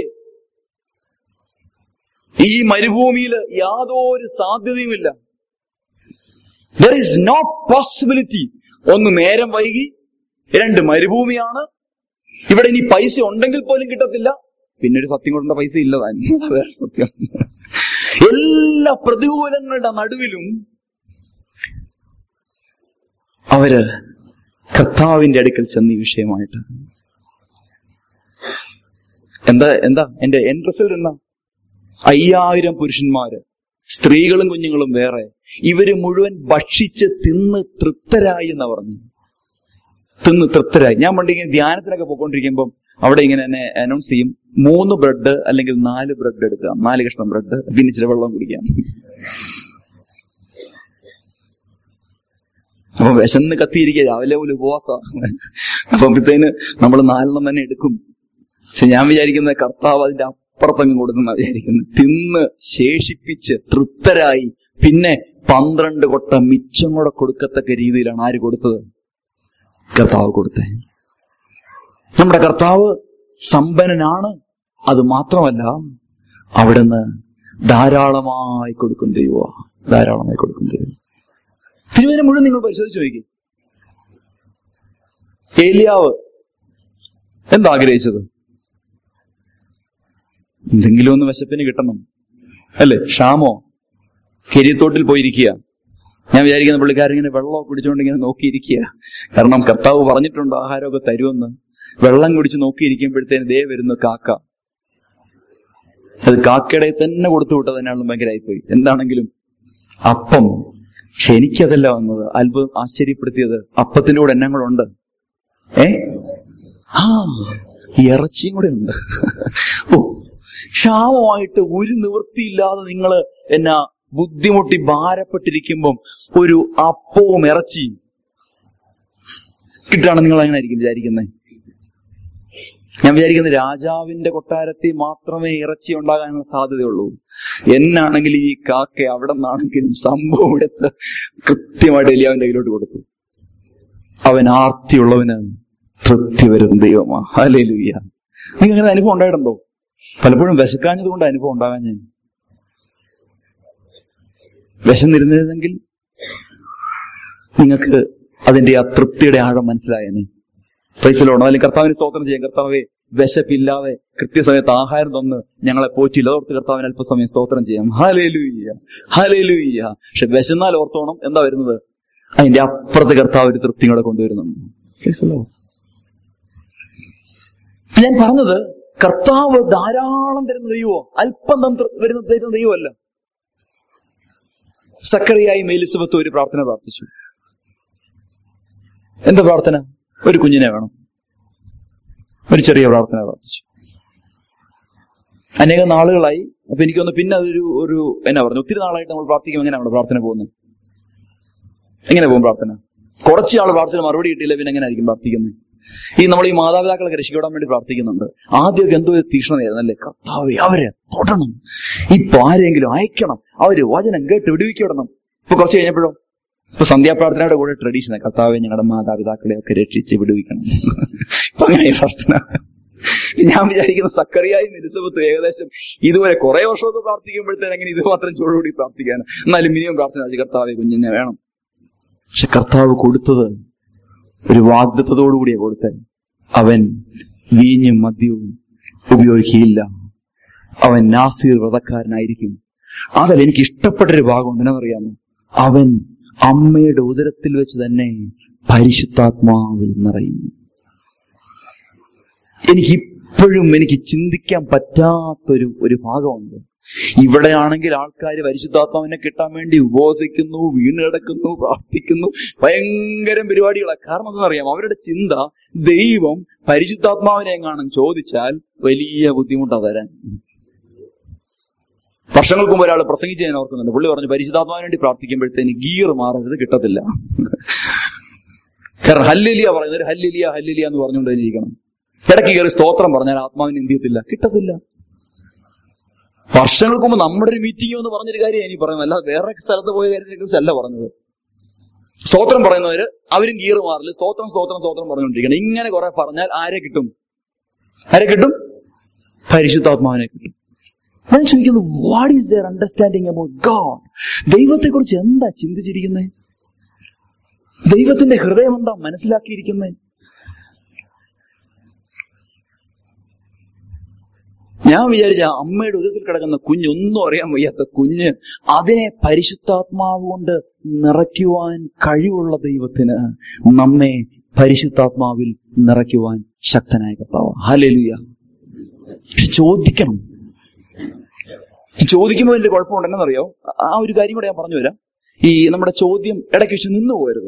ഈ മരുഭൂമിയിൽ യാതൊരു സാധ്യതയുമില്ല ദർ ഇസ് നോ പോസിബിലിറ്റി ഒന്ന് നേരം വൈകി രണ്ട് മരുഭൂമിയാണ് ഇവിടെ ഇനി പൈസ ഉണ്ടെങ്കിൽ പോലും കിട്ടത്തില്ല പിന്നെ ഒരു സത്യം കൊണ്ട പൈസ ഇല്ല താൻ അതാ വേറെ സത്യം എല്ലാ പ്രതികൂലങ്ങളുടെ നടുവിലും അവര് കർത്താവിന്റെ അടുക്കൽ ചെന്ന ഈ വിഷയമായിട്ട് എന്താ എന്താ എന്റെ എൻ റിസൾട്ട് എന്നാ അയ്യായിരം പുരുഷന്മാര് സ്ത്രീകളും കുഞ്ഞുങ്ങളും വേറെ ഇവര് മുഴുവൻ ഭക്ഷിച്ച് തിന്ന് തൃപ്തരായി എന്നാ പറഞ്ഞു തിന്ന് തൃപ്തരായി ഞാൻ പണ്ട് ഇങ്ങനെ ധ്യാനത്തിനൊക്കെ പോയിക്കൊണ്ടിരിക്കുമ്പോൾ അവിടെ ഇങ്ങനെ എന്നെ അനൗൺസ് ചെയ്യും മൂന്ന് ബ്രെഡ് അല്ലെങ്കിൽ നാല് ബ്രെഡ് എടുക്കാം നാല് കഷ്ണം ബ്രെഡ് പിന്നെ ഇച്ചിരി വെള്ളം കുടിക്കാം അപ്പൊ വിശന്ന് കത്തിയിരിക്കുക രാവിലെ പോലും ഉപവാസ അപ്പത്തേന് നമ്മൾ നാലെണ്ണം തന്നെ എടുക്കും പക്ഷെ ഞാൻ വിചാരിക്കുന്നത് കർത്താവ് അതിന്റെ അപ്പുറത്തങ്ങ് കൊടുക്കുന്ന വിചാരിക്കുന്നത് തിന്ന് ശേഷിപ്പിച്ച് തൃപ്തരായി പിന്നെ പന്ത്രണ്ട് കൊട്ട മിച്ചം കൂടെ കൊടുക്കത്തക്ക രീതിയിലാണ് ആര് കൊടുത്തത് കർത്താവ് കൊടുത്തേ നമ്മുടെ കർത്താവ് സമ്പന്നനാണ് അത് മാത്രമല്ല അവിടുന്ന് ധാരാളമായി കൊടുക്കും ദൈവ ധാരാളമായി കൊടുക്കും ദൈവം തിരുവേനെ മുഴുവൻ നിങ്ങൾ പരിശോധിച്ച് നോക്കി ഏലിയാവ് എന്താ ആഗ്രഹിച്ചത് എന്തെങ്കിലും ഒന്ന് വിശപ്പിന് കിട്ടണം അല്ലേ ക്ഷാമോ കെരിത്തോട്ടിൽ പോയിരിക്കുക ഞാൻ വിചാരിക്കുന്ന പുള്ളിക്കാരൻ ഇങ്ങനെ വെള്ളമൊക്കെ കുടിച്ചുകൊണ്ട് ഇങ്ങനെ നോക്കിയിരിക്കുക കാരണം കർത്താവ് പറഞ്ഞിട്ടുണ്ട് ആഹാരമൊക്കെ തരുമെന്ന് വെള്ളം കുടിച്ച് നോക്കിയിരിക്കുമ്പോഴത്തേന് ദേ വരുന്നു കാക്ക അത് കാക്കയുടെ തന്നെ കൊടുത്തു വിട്ടത് തന്നെയാണ് ഭയങ്കരമായിപ്പോയി എന്താണെങ്കിലും അപ്പം പക്ഷെ എനിക്കതല്ല വന്നത് അത്ഭുതം ആശ്ചര്യപ്പെടുത്തിയത് അപ്പത്തിന്റെ കൂടെ എന്നെ കൂടെ ഉണ്ട് ഏ ആ ഇറച്ചിയും കൂടെ ഉണ്ട് ഓ ക്ഷാമമായിട്ട് ഒരു നിവൃത്തിയില്ലാതെ നിങ്ങൾ എന്നാ ബുദ്ധിമുട്ടി ഭാരപ്പെട്ടിരിക്കുമ്പം ഒരു അപ്പവും ഇറച്ചിയും കിട്ടുകയാണ് നിങ്ങൾ അങ്ങനെ ആയിരിക്കും വിചാരിക്കുന്നത് ഞാൻ വിചാരിക്കുന്നത് രാജാവിന്റെ കൊട്ടാരത്തിൽ മാത്രമേ ഇറച്ചി ഉണ്ടാകാനുള്ള സാധ്യതയുള്ളൂ എന്നാണെങ്കിൽ ഈ കാക്ക അവിടെ നിന്നാണെങ്കിലും സംഭവം എടുത്ത് കൃത്യമായിട്ട് എലിയാവിന്റെ കയ്യിലോട്ട് കൊടുത്തു അവൻ ആർത്തിയുള്ളവന് തൃപ്തി വരും ദൈവമാ അല്ലേ ലുയ്യ നിങ്ങൾക്ക് അങ്ങനെ അനുഭവം ഉണ്ടായിട്ടുണ്ടോ പലപ്പോഴും വിശക്കാഞ്ഞത് കൊണ്ട് അനുഭവം ഉണ്ടാകാൻ ഞാൻ വിശന്നിരുന്നതെങ്കിൽ നിങ്ങൾക്ക് അതിന്റെ ആ തൃപ്തിയുടെ ആഴം മനസ്സിലായേനെ പൈസലോണോ അല്ലെങ്കിൽ കർത്താവിന് സ്തോത്രം ചെയ്യാം കർത്താവെ വിശപ്പില്ലാതെ കൃത്യസമയത്ത് ആഹാരം തന്ന് ഞങ്ങളെ പോറ്റില്ല അതോർത്ത് കർത്താവിന് അല്പസമയം സ്തോത്രം ചെയ്യാം ഹാലേലുയ്യ ഹാലേലുയ്യ പക്ഷെ വിശന്നാൽ ഓർത്തോണം എന്താ വരുന്നത് അതിന്റെ അപ്പുറത്ത് കർത്താവ് ഒരു തൃപ്തി കൂടെ കൊണ്ടുവരുന്നുണ്ട് Praise the Lord. ഞാൻ പറഞ്ഞത് കർത്താവ് ധാരാളം തരുന്ന ദൈവമോ അല്പം തന്ത്ര വരുന്ന തരുന്ന ദൈവമല്ല സക്കറിയായി മേലിസബത്ത് ഒരു പ്രാർത്ഥന പ്രാർത്ഥിച്ചു എന്താ പ്രാർത്ഥന ഒരു കുഞ്ഞിനെ വേണം ഒരു ചെറിയ പ്രാർത്ഥന പ്രാർത്ഥിച്ചു അനേകം നാളുകളായി അപ്പൊ എനിക്കൊന്ന് പിന്നെ അതൊരു ഒരു എന്നാ പറഞ്ഞു ഒത്തിരി നാളായിട്ട് നമ്മൾ പ്രാർത്ഥിക്കും എങ്ങനെയാണ് പ്രാർത്ഥന പോകുന്നത് എങ്ങനെ പോകും പ്രാർത്ഥന കുറച്ച് ആൾ പ്രാർത്ഥന മറുപടി കിട്ടിയില്ല പിന്നെ എങ്ങനെ ആയിരിക്കും പ്രാർത്ഥിക്കുന്നത് ഈ നമ്മൾ ഈ മാതാപിതാക്കളൊക്കെ രക്ഷിക്കപ്പെടാൻ വേണ്ടി പ്രാർത്ഥിക്കുന്നുണ്ട് ആദ്യമൊക്കെ എന്തോ ഒരു തീക്ഷ്ണതയായിരുന്നു അല്ലേ കർത്താവെ അവരെ തൊടണം ഇപ്പൊ ആരെങ്കിലും അയക്കണം അവര് വചനം കേട്ട് വിടുവിക്കപ്പെടണം ഇപ്പൊ കുറച്ച് കഴിഞ്ഞപ്പോഴോ ഇപ്പൊ സന്ധ്യാപ്രാർത്ഥനയുടെ കൂടെ ട്രഡീഷനാണ് കർത്താവെ ഞങ്ങളുടെ മാതാപിതാക്കളെ ഒക്കെ രക്ഷിച്ച് വിടുവിക്കണം ഇപ്പൊ അങ്ങനെ പ്രാർത്ഥന ഞാൻ വിചാരിക്കുന്ന സക്കറിയായി എലിസബത്ത് ഏകദേശം ഇതുവരെ കുറെ വർഷമൊക്കെ പ്രാർത്ഥിക്കുമ്പോഴത്തേന് അങ്ങനെ ഇത് മാത്രം ചൂടുകൂടി പ്രാർത്ഥിക്കാൻ എന്നാലും മിനിമം പ്രാർത്ഥന കർത്താവെ കുഞ്ഞിനെ വേണം പക്ഷെ കർത്താവ് കൊടുത്തത് ഒരു വാഗ്ദത്തോടുകൂടിയാ കൊടുത്തത് അവൻ വീഞ്ഞും മദ്യവും ഉപയോഗിക്കുകയില്ല അവൻ നാസീർ വ്രതക്കാരനായിരിക്കും അതിൽ എനിക്ക് ഇഷ്ടപ്പെട്ടൊരു ഭാഗം എന്തിനാണെന്നറിയാമോ അവൻ അമ്മയുടെ ഉദരത്തിൽ വെച്ച് തന്നെ പരിശുദ്ധാത്മാവിൽ നിറയും എനിക്ക് ഇപ്പോഴും എനിക്ക് ചിന്തിക്കാൻ പറ്റാത്തൊരു ഒരു ഭാഗമുണ്ട് ഇവിടെയാണെങ്കിൽ ആൾക്കാർ പരിശുദ്ധാത്മാവിനെ കിട്ടാൻ വേണ്ടി ഉപവസിക്കുന്നു വീണ് കിടക്കുന്നു പ്രാർത്ഥിക്കുന്നു ഭയങ്കരം പരിപാടികളാണ് കാരണം എന്താ അറിയാം അവരുടെ ചിന്ത ദൈവം പരിശുദ്ധാത്മാവിനെ എങ്ങാനും ചോദിച്ചാൽ വലിയ ബുദ്ധിമുട്ടാ തരാൻ വർഷങ്ങൾക്ക് മുമ്പ് ഒരാൾ പ്രസംഗിച്ച് ഞാൻ ഓർക്കുന്നുണ്ട് പുള്ളി പറഞ്ഞു പരിശുദ്ധാത്മാവിന് വേണ്ടി പ്രാർത്ഥിക്കുമ്പോഴത്തേന് ഗിയർ മാറരുത് കിട്ടത്തില്ല കാരണം ഹല്ലിലിയ പറയുന്നത് ഹല്ലിലിയ ഹല്ലിലിയ എന്ന് പറഞ്ഞുകൊണ്ട് തന്നെ ഇരിക്കണം ഇടയ്ക്ക് കയറി സ്തോത്രം പറഞ്ഞാൽ ആത്മാവിന് എന്ത് ചെയ്യത്തില്ല കിട്ടത്തില്ല വർഷങ്ങൾക്ക് മുമ്പ് നമ്മുടെ ഒരു മീറ്റിംഗ് എന്ന് പറഞ്ഞൊരു കാര്യം ഇനി പറയുന്നത് അല്ല വേറെ സ്ഥലത്ത് പോയ കാര്യത്തിനെ കുറിച്ച് അല്ല പറഞ്ഞത് സ്തോത്രം പറയുന്നവര് അവരും ഗീറ് മാറില്ല സ്തോത്രം സ്തോത്രം സ്തോത്രം പറഞ്ഞുകൊണ്ടിരിക്കണം ഇങ്ങനെ കുറെ പറഞ്ഞാൽ ആരെ കിട്ടും ആരെ കിട്ടും പരിശുദ്ധാത്മാവിനെ കിട്ടും ഞാൻ ചോദിക്കുന്നത് what is their understanding about God ദൈവത്തെ കുറിച്ച് എന്താ ചിന്തിച്ചിരിക്കുന്നത് ദൈവത്തിന്റെ ഹൃദയം എന്താ മനസ്സിലാക്കിയിരിക്കുന്നത് ഞാൻ വിചാരിച്ച അമ്മയുടെ ഉദരത്തിൽ കിടക്കുന്ന കുഞ്ഞ് ഒന്നും അറിയാൻ വയ്യാത്ത കുഞ്ഞ് അതിനെ പരിശുദ്ധാത്മാവ് കൊണ്ട് നിറയ്ക്കുവാൻ കഴിവുള്ള ദൈവത്തിന് നമ്മെ പരിശുദ്ധാത്മാവിൽ നിറയ്ക്കുവാൻ ശക്തനായ കർത്താവ് ഹലലുയ ചോദിക്കണം ചോദിക്കുമ്പോൾ വലിയ കുഴപ്പമുണ്ടെന്നറിയോ ആ ഒരു കാര്യം കൂടെ ഞാൻ പറഞ്ഞു തരാം ഈ നമ്മുടെ ചോദ്യം ഇടയ്ക്ക് വെച്ച് നിന്നു പോകരുത്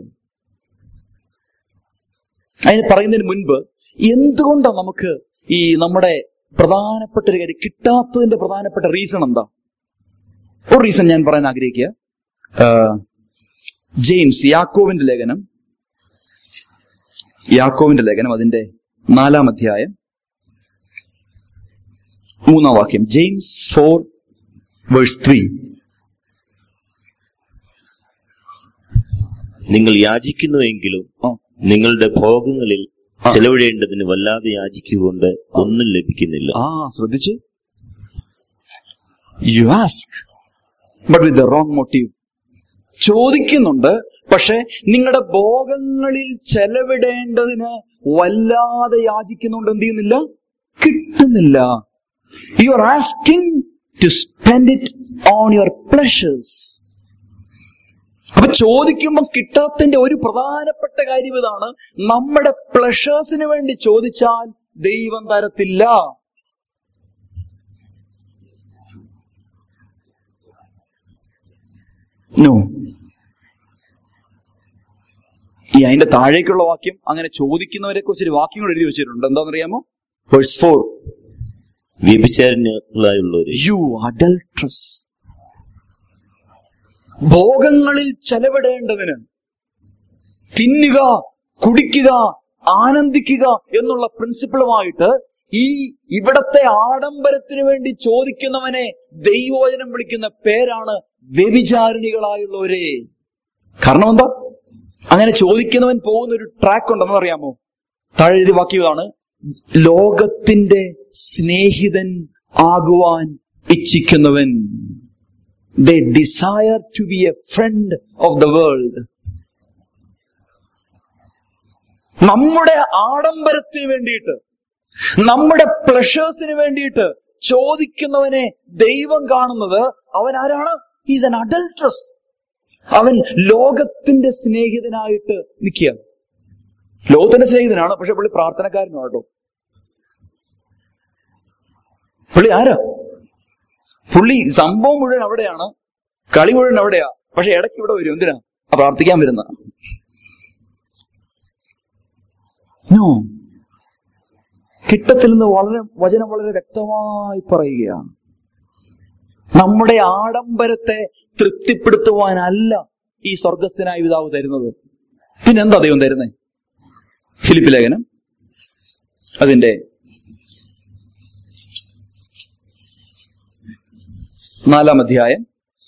അതിന് പറയുന്നതിന് മുൻപ് എന്തുകൊണ്ടാണ് നമുക്ക് ഈ നമ്മുടെ പ്രധാനപ്പെട്ട ഒരു കാര്യം കിട്ടാത്തതിന്റെ പ്രധാനപ്പെട്ട റീസൺ എന്താ ഒരു റീസൺ ഞാൻ പറയാൻ ആഗ്രഹിക്കുക ആ, ജെയിംസ് യാക്കോവിന്റെ ലേഖനം യാക്കോവിന്റെ ലേഖനം അതിന്റെ നാലാം അധ്യായം മൂന്നാം വാക്യം ജെയിംസ് ഫോർ വേഴ്സ് ത്രീ നിങ്ങൾ യാചിക്കുന്നുവെങ്കിലും ആ നിങ്ങളുടെ ഭോഗങ്ങളിൽ ആ. ചെലവിടേണ്ടതിന് വല്ലാതെ യാചിക്കുകൊണ്ട് ഒന്നും ലഭിക്കുന്നില്ല ആ ശ്രദ്ധിച്ച് you ask but with the wrong motive ചോദിക്കുന്നുണ്ട് പക്ഷെ നിങ്ങളുടെ ഭോഗങ്ങളിൽ ചെലവിടേണ്ടതിന് വല്ലാതെ യാചിക്കുന്നുണ്ട് എന്ത് ചെയ്യുന്നില്ല കിട്ടുന്നില്ല you are asking to spend it on your pleasures അപ്പൊ ചോദിക്കുമ്പോൾ കിട്ടാത്തതിന്റെ ഒരു പ്രധാനപ്പെട്ട കാര്യം ഇതാണ് നമ്മുടെ പ്ലഷേഴ്സിന് വേണ്ടി ചോദിച്ചാൽ ദൈവം തരത്തില്ല നോ ഈ അതിന്റെ താഴേക്കുള്ള വാക്യം അങ്ങനെ ചോദിക്കുന്നവരെ കുറിച്ച് ഒരു വാക്യങ്ങൾ എഴുതി വെച്ചിട്ടുണ്ട് എന്താണെന്നറിയാമോ വേഴ്സ് ഫോർ വ്യഭിചാരങ്ങളായുള്ളവരെ യു അഡൽട്രസ് ഭോഗങ്ങളിൽ ചെലവിടേണ്ടതിന് തിന്നുക കുടിക്കുക ആനന്ദിക്കുക എന്നുള്ള പ്രിൻസിപ്പിളുമായിട്ട് ഈ ഇവിടത്തെ ആഡംബരത്തിന് വേണ്ടി ചോദിക്കുന്നവനെ ദൈവവചനം വിളിക്കുന്ന പേരാണ് വ്യഭിചാരിണികളായുള്ളവരെ കാരണം എന്താ അങ്ങനെ ചോദിക്കുന്നവൻ പോകുന്ന ഒരു ട്രാക്ക് ഉണ്ടെന്ന് അറിയാമോ താഴെ എഴുതി വാക്യതാണ് ലോകത്തിന്റെ സ്നേഹിതൻ ആകുവാൻ ഇച്ഛിക്കുന്നവൻ the desire to be a friend of the world നമ്മുടെ ആഡംബരത്തിന് വേണ്ടിയിട്ട് നമ്മുടെ പ്ലഷേഴ്സിന് വേണ്ടിയിട്ട് ചോദിക്കുന്നവനെ ദൈവം കാണുന്നത് അവൻ ആരാണ് ഈസ് എൻ അഡൽട്രസ് അവൻ ലോകത്തിന്റെ സ്നേഹിതനായിട്ട് നിൽക്കുക ലോകത്തിന്റെ സ്നേഹിതനാണ് പക്ഷെ പുള്ളി പ്രാർത്ഥനക്കാരനാണ് കേട്ടോ പുള്ളി ആരാ പുള്ളി സംഭവം മുഴുവൻ അവിടെയാണ് കളി മുഴുവൻ അവിടെയാ പക്ഷെ ഇടയ്ക്ക് ഇവിടെ വരും എന്തിനാ ആ പ്രാർത്ഥിക്കാൻ വരുന്ന നോ കിട്ടത്തില്ലെന്ന് വളരെ വചനം വളരെ വ്യക്തമായി പറയുകയാണ് നമ്മുടെ ആഡംബരത്തെ തൃപ്തിപ്പെടുത്തുവാനല്ല ഈ സ്വർഗസ്ഥനായ പിതാവ് തരുന്നത് പിന്നെന്താ ദൈവം തരുന്നേ ഫിലിപ്പ് ലേഖനം അതിന്റെ നാലാം അധ്യായം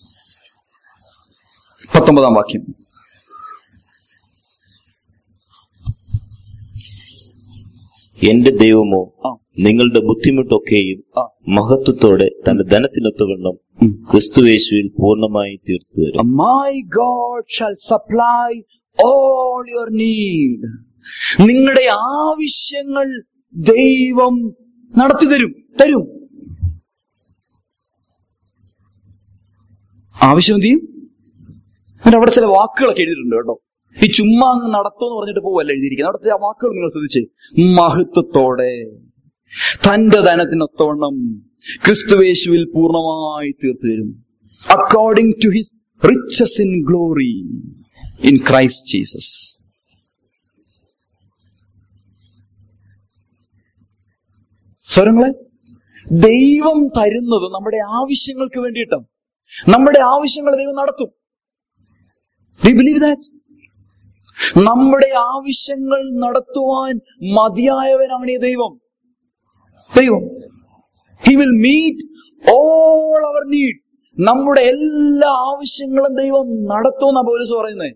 പത്തൊമ്പതാം വാക്യം എന്റെ ദൈവമോ ആ നിങ്ങളുടെ ബുദ്ധിമുട്ടൊക്കെയും ആ മഹത്വത്തോടെ തന്റെ ധനത്തിനൊത്തവണ്ണം ഉം. ക്രിസ്തുവേശുവിൽ പൂർണ്ണമായി തീർത്തു തരും My God shall supply all your need. നിങ്ങളുടെ ആവശ്യങ്ങൾ ദൈവം നടത്തി തരും തരും ആവശ്യം എന്ത് ചെയ്യും എന്നിട്ട് അവിടെ ചില വാക്കുകളൊക്കെ എഴുതിയിട്ടുണ്ട് കേട്ടോ ഈ ചുമ്മാ അങ്ങ് നടത്തുമെന്ന് പറഞ്ഞിട്ട് പോവല്ല എഴുതിയിരിക്കുന്നത് അവിടുത്തെ ആ വാക്കുകൾ നിങ്ങൾ ശ്രദ്ധിച്ചേ മഹത്വത്തോടെ തന്റെ ധനത്തിനൊത്തവണ്ണം ക്രിസ്തുവേശുവിൽ പൂർണ്ണമായി തീർത്തു തരും according to his riches in glory in Christ Jesus സ്വരങ്ങളെ ദൈവം തരുന്നത് നമ്മുടെ ആവശ്യങ്ങൾക്ക് വേണ്ടിയിട്ടാണ് നമ്മുടെ ആവശ്യങ്ങൾ ദൈവം നടത്തും ഡു ബിലീവ് ദാറ്റ് നമ്മുടെ ആവശ്യങ്ങൾ നടത്തുവാൻ മതിയായവനാണ് ഈ ദൈവം ദൈവം he will meet all our needs നമ്മുടെ എല്ലാ ആവശ്യങ്ങളും ദൈവം നടത്തുമെന്നാ പോലീസ് പറയുന്നത്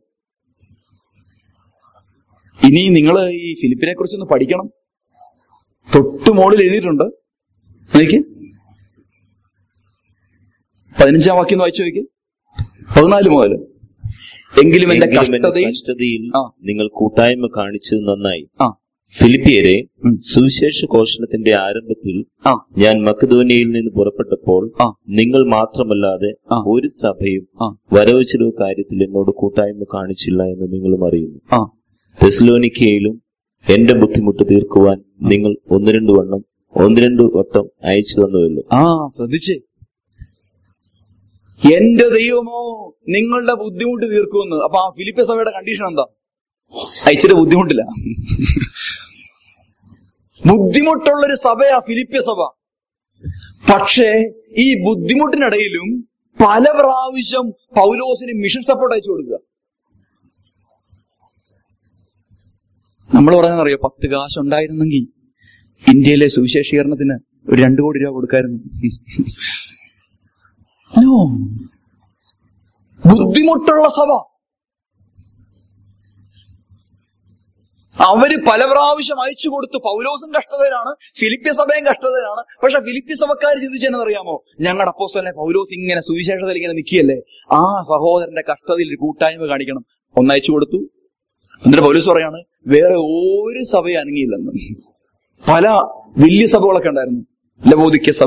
ഇനി നിങ്ങൾ ഈ ഫിലിപ്പിനെ കുറിച്ചൊന്ന് പഠിക്കണം തൊട്ടു മുകളിൽ എഴുതിയിട്ടുണ്ട് നോക്കി പതിനഞ്ചാം വാക്യം ഒന്ന് വായിച്ചു നോക്കി പതിനാല് മുതൽ എങ്കിലും എന്റെ എങ്കിലും എന്റെ കഷ്ടതയിൽ കഷ്ടതയിൽ ആ. നിങ്ങൾ കൂട്ടായ്മ കാണിച്ചത് നന്നായി ആ ഫിലിപ്പിയരെ ഉം. സുവിശേഷ ഘോഷണത്തിന്റെ ആരംഭത്തിൽ ആ ഞാൻ മക്കധോനിയയിൽ നിന്ന് പുറപ്പെട്ടപ്പോൾ ആ. നിങ്ങൾ മാത്രമല്ലാതെ ആ. ഒരു സഭയും ആ വരവ് ചെലവ് കാര്യത്തിൽ എന്നോട് കൂട്ടായ്മ കാണിച്ചില്ല എന്ന് നിങ്ങളും അറിയുന്നു ആ തെസ്ലോനിക്കയിലും എന്റെ ബുദ്ധിമുട്ട് തീർക്കുവാൻ നിങ്ങൾ ഒന്ന് രണ്ട് വണ്ണം ഒന്ന് രണ്ട് വട്ടം അയച്ചു തന്നുവല്ലോ ആ ശ്രദ്ധിച്ചേ എന്റെ ദൈവമോ നിങ്ങളുടെ ബുദ്ധിമുട്ട് തീർക്കുമെന്ന് അപ്പൊ ആ ഫിലിപ്പ സഭയുടെ കണ്ടീഷൻ എന്താ അയച്ചിട്ട് ബുദ്ധിമുട്ടില്ല ബുദ്ധിമുട്ടുള്ളൊരു സഭയാ ഫിലിപ്പ്യ സഭ പക്ഷേ ഈ ബുദ്ധിമുട്ടിനിടയിലും പല പ്രാവശ്യം പൗലോസിന് മിഷൻ സപ്പോർട്ട് അയച്ചു കൊടുക്കുക നമ്മൾ പറയുന്നറിയോ പത്ത് കാശ് ഉണ്ടായിരുന്നെങ്കിൽ ഇന്ത്യയിലെ സുവിശേഷീകരണത്തിന് ഒരു രണ്ടു കോടി രൂപ കൊടുക്കായിരുന്നു No. ബുദ്ധിമുട്ടുള്ള സഭ അവര് പല പ്രാവശ്യം അയച്ചു കൊടുത്തു പൗലോസും കഷ്ടതയിലാണ് ഫിലിപ്പ്യ സഭയും കഷ്ടതയിലാണ് പക്ഷെ ഫിലിപ്പ്യ സഭക്കാർ ചിന്തിച്ചെന്നറിയാമോ ഞങ്ങളുടെ അപ്പോസ്തലനെ പൗലോസ് ഇങ്ങനെ സുവിശേഷത്തിൽ ഇങ്ങനെ നിൽക്കുകയല്ലേ ആ സഹോദരന്റെ കഷ്ടതയിൽ ഒരു കൂട്ടായ്മ കാണിക്കണം ഒന്നയച്ചു കൊടുത്തു എന്നിട്ട് പൗലോസ് പറയാണ് വേറെ ഒരു സഭയും അനങ്ങിയില്ലെന്ന് പല വലിയ സഭകളൊക്കെ ഉണ്ടായിരുന്നു ലബോദിക്ക സഭ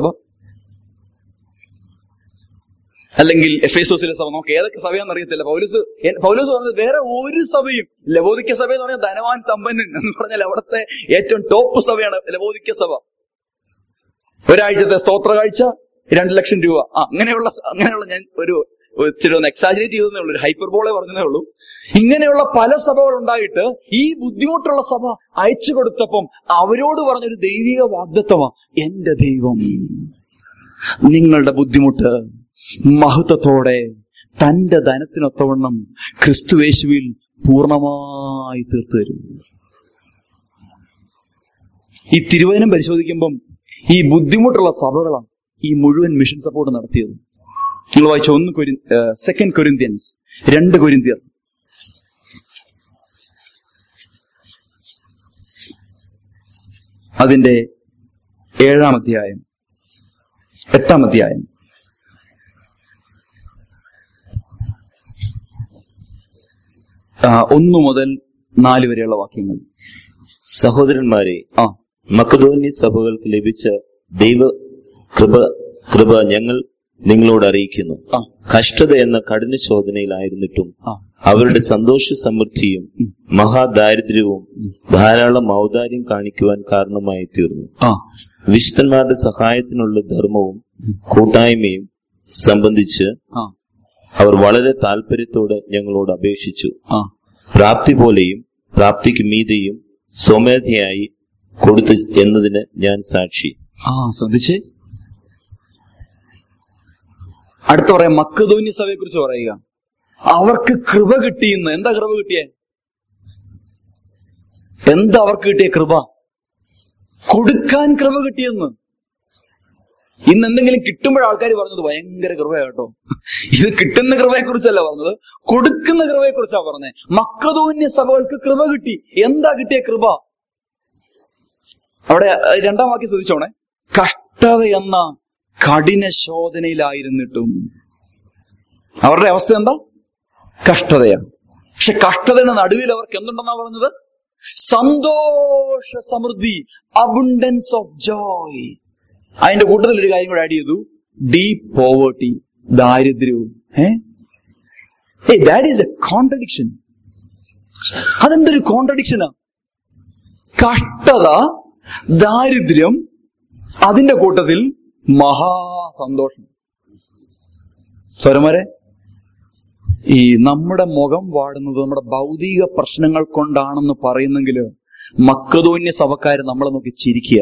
അല്ലെങ്കിൽ എഫ് എസോസിലെ സഭ നമുക്ക് ഏതൊക്കെ സഭയാണെന്ന് അറിയത്തില്ല പൗലൂസ് എ- പൗലൂസ് പറഞ്ഞത് വേറെ ഒരു സഭയും ലബോദിക്ക സഭ എന്ന് പറഞ്ഞാൽ ധനവാൻ സമ്പന്നൻ എന്ന് പറഞ്ഞാൽ അവിടുത്തെ ഏറ്റവും ടോപ്പ് സഭയാണ് ലബോദിക്ക സഭ ഒരാഴ്ചത്തെ സ്തോത്ര കാഴ്ച രണ്ട് ലക്ഷം രൂപ ആ അങ്ങനെയുള്ള സ- അങ്ങനെയുള്ള ഞാൻ ഒരു ഒരു ഇച്ചിരി ഒന്ന് എക്സാജറേറ്റ് ചെയ്തതേ ഉള്ളൂ ഒരു ഹൈപ്പർബോളെ പറഞ്ഞതേ ഉള്ളൂ ഇങ്ങനെയുള്ള പല സഭകൾ ഉണ്ടായിട്ട് ഈ ബുദ്ധിമുട്ടുള്ള സഭ അയച്ചു കൊടുത്തപ്പം അവരോട് പറഞ്ഞൊരു ദൈവിക വാഗ്ദത്വമാ എന്റെ ദൈവം നിങ്ങളുടെ ബുദ്ധിമുട്ട് മഹത്വത്തോടെ തന്റെ ധനത്തിനൊത്തവണ്ണം ക്രിസ്തുവേശുവിൽ പൂർണ്ണമായി തീർത്തു തരും ഈ തിരുവചനം പരിശോധിക്കുമ്പം ഈ ബുദ്ധിമുട്ടുള്ള സഭകളാണ് ഈ മുഴുവൻ മിഷൻ സപ്പോർട്ട് നടത്തിയത് നിങ്ങൾ വായിച്ച ഒന്ന് കൊരി സെക്കൻഡ് കൊരിന്ത്യൻസ് രണ്ട് കൊരിന്ത്യർ അതിന്റെ ഏഴാം അധ്യായം എട്ടാം അധ്യായം ആ, ഒന്ന് മുതൽ നാല് വരെയുള്ള വാക്യങ്ങൾ സഹോദരന്മാരെ ആ മക്കധോന്യ സഭകൾക്ക് ലഭിച്ച ദൈവ കൃപ കൃപ ഞങ്ങൾ നിങ്ങളോട് അറിയിക്കുന്നു ആ കഷ്ടത എന്ന കഠിന ശോധനയിലായിരുന്നിട്ടും ആ അവരുടെ സന്തോഷ സമൃദ്ധിയും ഉം. മഹാദാരിദ്ര്യവും ധാരാളം ഔദാര്യം കാണിക്കുവാൻ കാരണമായി തീർന്നു ആ വിശുദ്ധന്മാരുടെ സഹായത്തിനുള്ള ധർമ്മവും കൂട്ടായ്മയും സംബന്ധിച്ച് ആ അവർ വളരെ താല്പര്യത്തോടെ ഞങ്ങളോട് അപേക്ഷിച്ചു ആ പ്രാപ്തി പോലെയും പ്രാപ്തിക്ക് മീതെയും സ്വമേധയായി കൊടുത്തു എന്നതിന് ഞാൻ സാക്ഷി ആ ശ്രദ്ധിച്ചേ അടുത്ത പറയാം മക്കതോന്യ സഭയെ കുറിച്ച് പറയുക അവർക്ക് കൃപ കിട്ടിയെന്ന് എന്താ കൃപ കിട്ടിയേ എന്താ അവർക്ക് കിട്ടിയ കൃപ കൊടുക്കാൻ കൃപ കിട്ടിയെന്ന് ഇന്ന് എന്തെങ്കിലും കിട്ടുമ്പോൾ ആൾക്കാർ പറഞ്ഞത് ഭയങ്കര കൃപയാ കേട്ടോ ഇത് കിട്ടുന്ന കൃപയെ കുറിച്ചല്ല പറഞ്ഞത് കൊടുക്കുന്ന കൃപയെ കുറിച്ചാ പറഞ്ഞത് മക്കതോന്യ സഭകൾക്ക് കൃപ കിട്ടി എന്താ കിട്ടിയ കൃപ അവിടെ അഹ് രണ്ടാം വാക്യം ശ്രദ്ധിച്ചോണേ കഷ്ടത എന്ന കഠിന ശോധനയിലായിരുന്നിട്ടും അവരുടെ അവസ്ഥ എന്താ കഷ്ടതയാ പക്ഷെ കഷ്ടതയുടെ നടുവിൽ അവർക്ക് എന്തുണ്ടെന്നാ പറഞ്ഞത് സന്തോഷ സമൃദ്ധി അബുണ്ടൻസ് ഓഫ് ജോയ് അതിന്റെ കൂട്ടത്തിൽ ഒരു കാര്യം കൂടെ ആഡ് ചെയ്തു ഡീപ് പോവേർട്ടി ദാരിദ്ര്യവും ഏ ദാറ്റ് ഈസ് എ കോൺട്രഡിക്ഷൻ അതെന്തൊരു കോൺട്രഡിക്ഷനാ കഷ്ടത ദാരിദ്ര്യം അതിന്റെ കൂട്ടത്തിൽ മഹാസന്തോഷം സ്വരമരെ ഈ നമ്മുടെ മുഖം വാടുന്നത് നമ്മുടെ ഭൗതിക പ്രശ്നങ്ങൾ കൊണ്ടാണെന്ന് പറയുന്നെങ്കിൽ മക്കതോന്യ സഭക്കാര് നമ്മളെ നോക്കി ചിരിക്കുക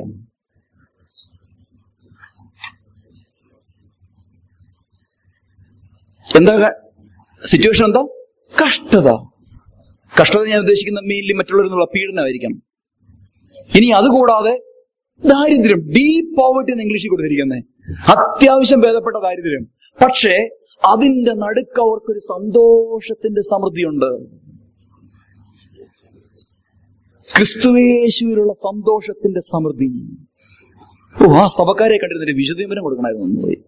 എന്താ സിറ്റുവേഷൻ എന്താ കഷ്ടത കഷ്ടത ഞാൻ ഉദ്ദേശിക്കുന്ന മെയിൻലി മറ്റുള്ളവരിൽ നിന്നുള്ള പീഡനമായിരിക്കണം ഇനി അതുകൂടാതെ ദാരിദ്ര്യം ഡീപ് പോവർട്ടി എന്ന് ഇംഗ്ലീഷിൽ കൊടുത്തിരിക്കുന്നത് അത്യാവശ്യം ഭേദപ്പെട്ട ദാരിദ്ര്യം പക്ഷേ അതിന്റെ നടുക്ക് അവർക്കൊരു സന്തോഷത്തിന്റെ സമൃദ്ധിയുണ്ട് ക്രിസ്തുവേശുവിലുള്ള സന്തോഷത്തിന്റെ സമൃദ്ധി ഓ ആ സഭക്കാരെ കണ്ടിരുന്നിട്ട് വിശുദ്ധീപനം കൊടുക്കണമായിരുന്നു ഒന്ന് പോയി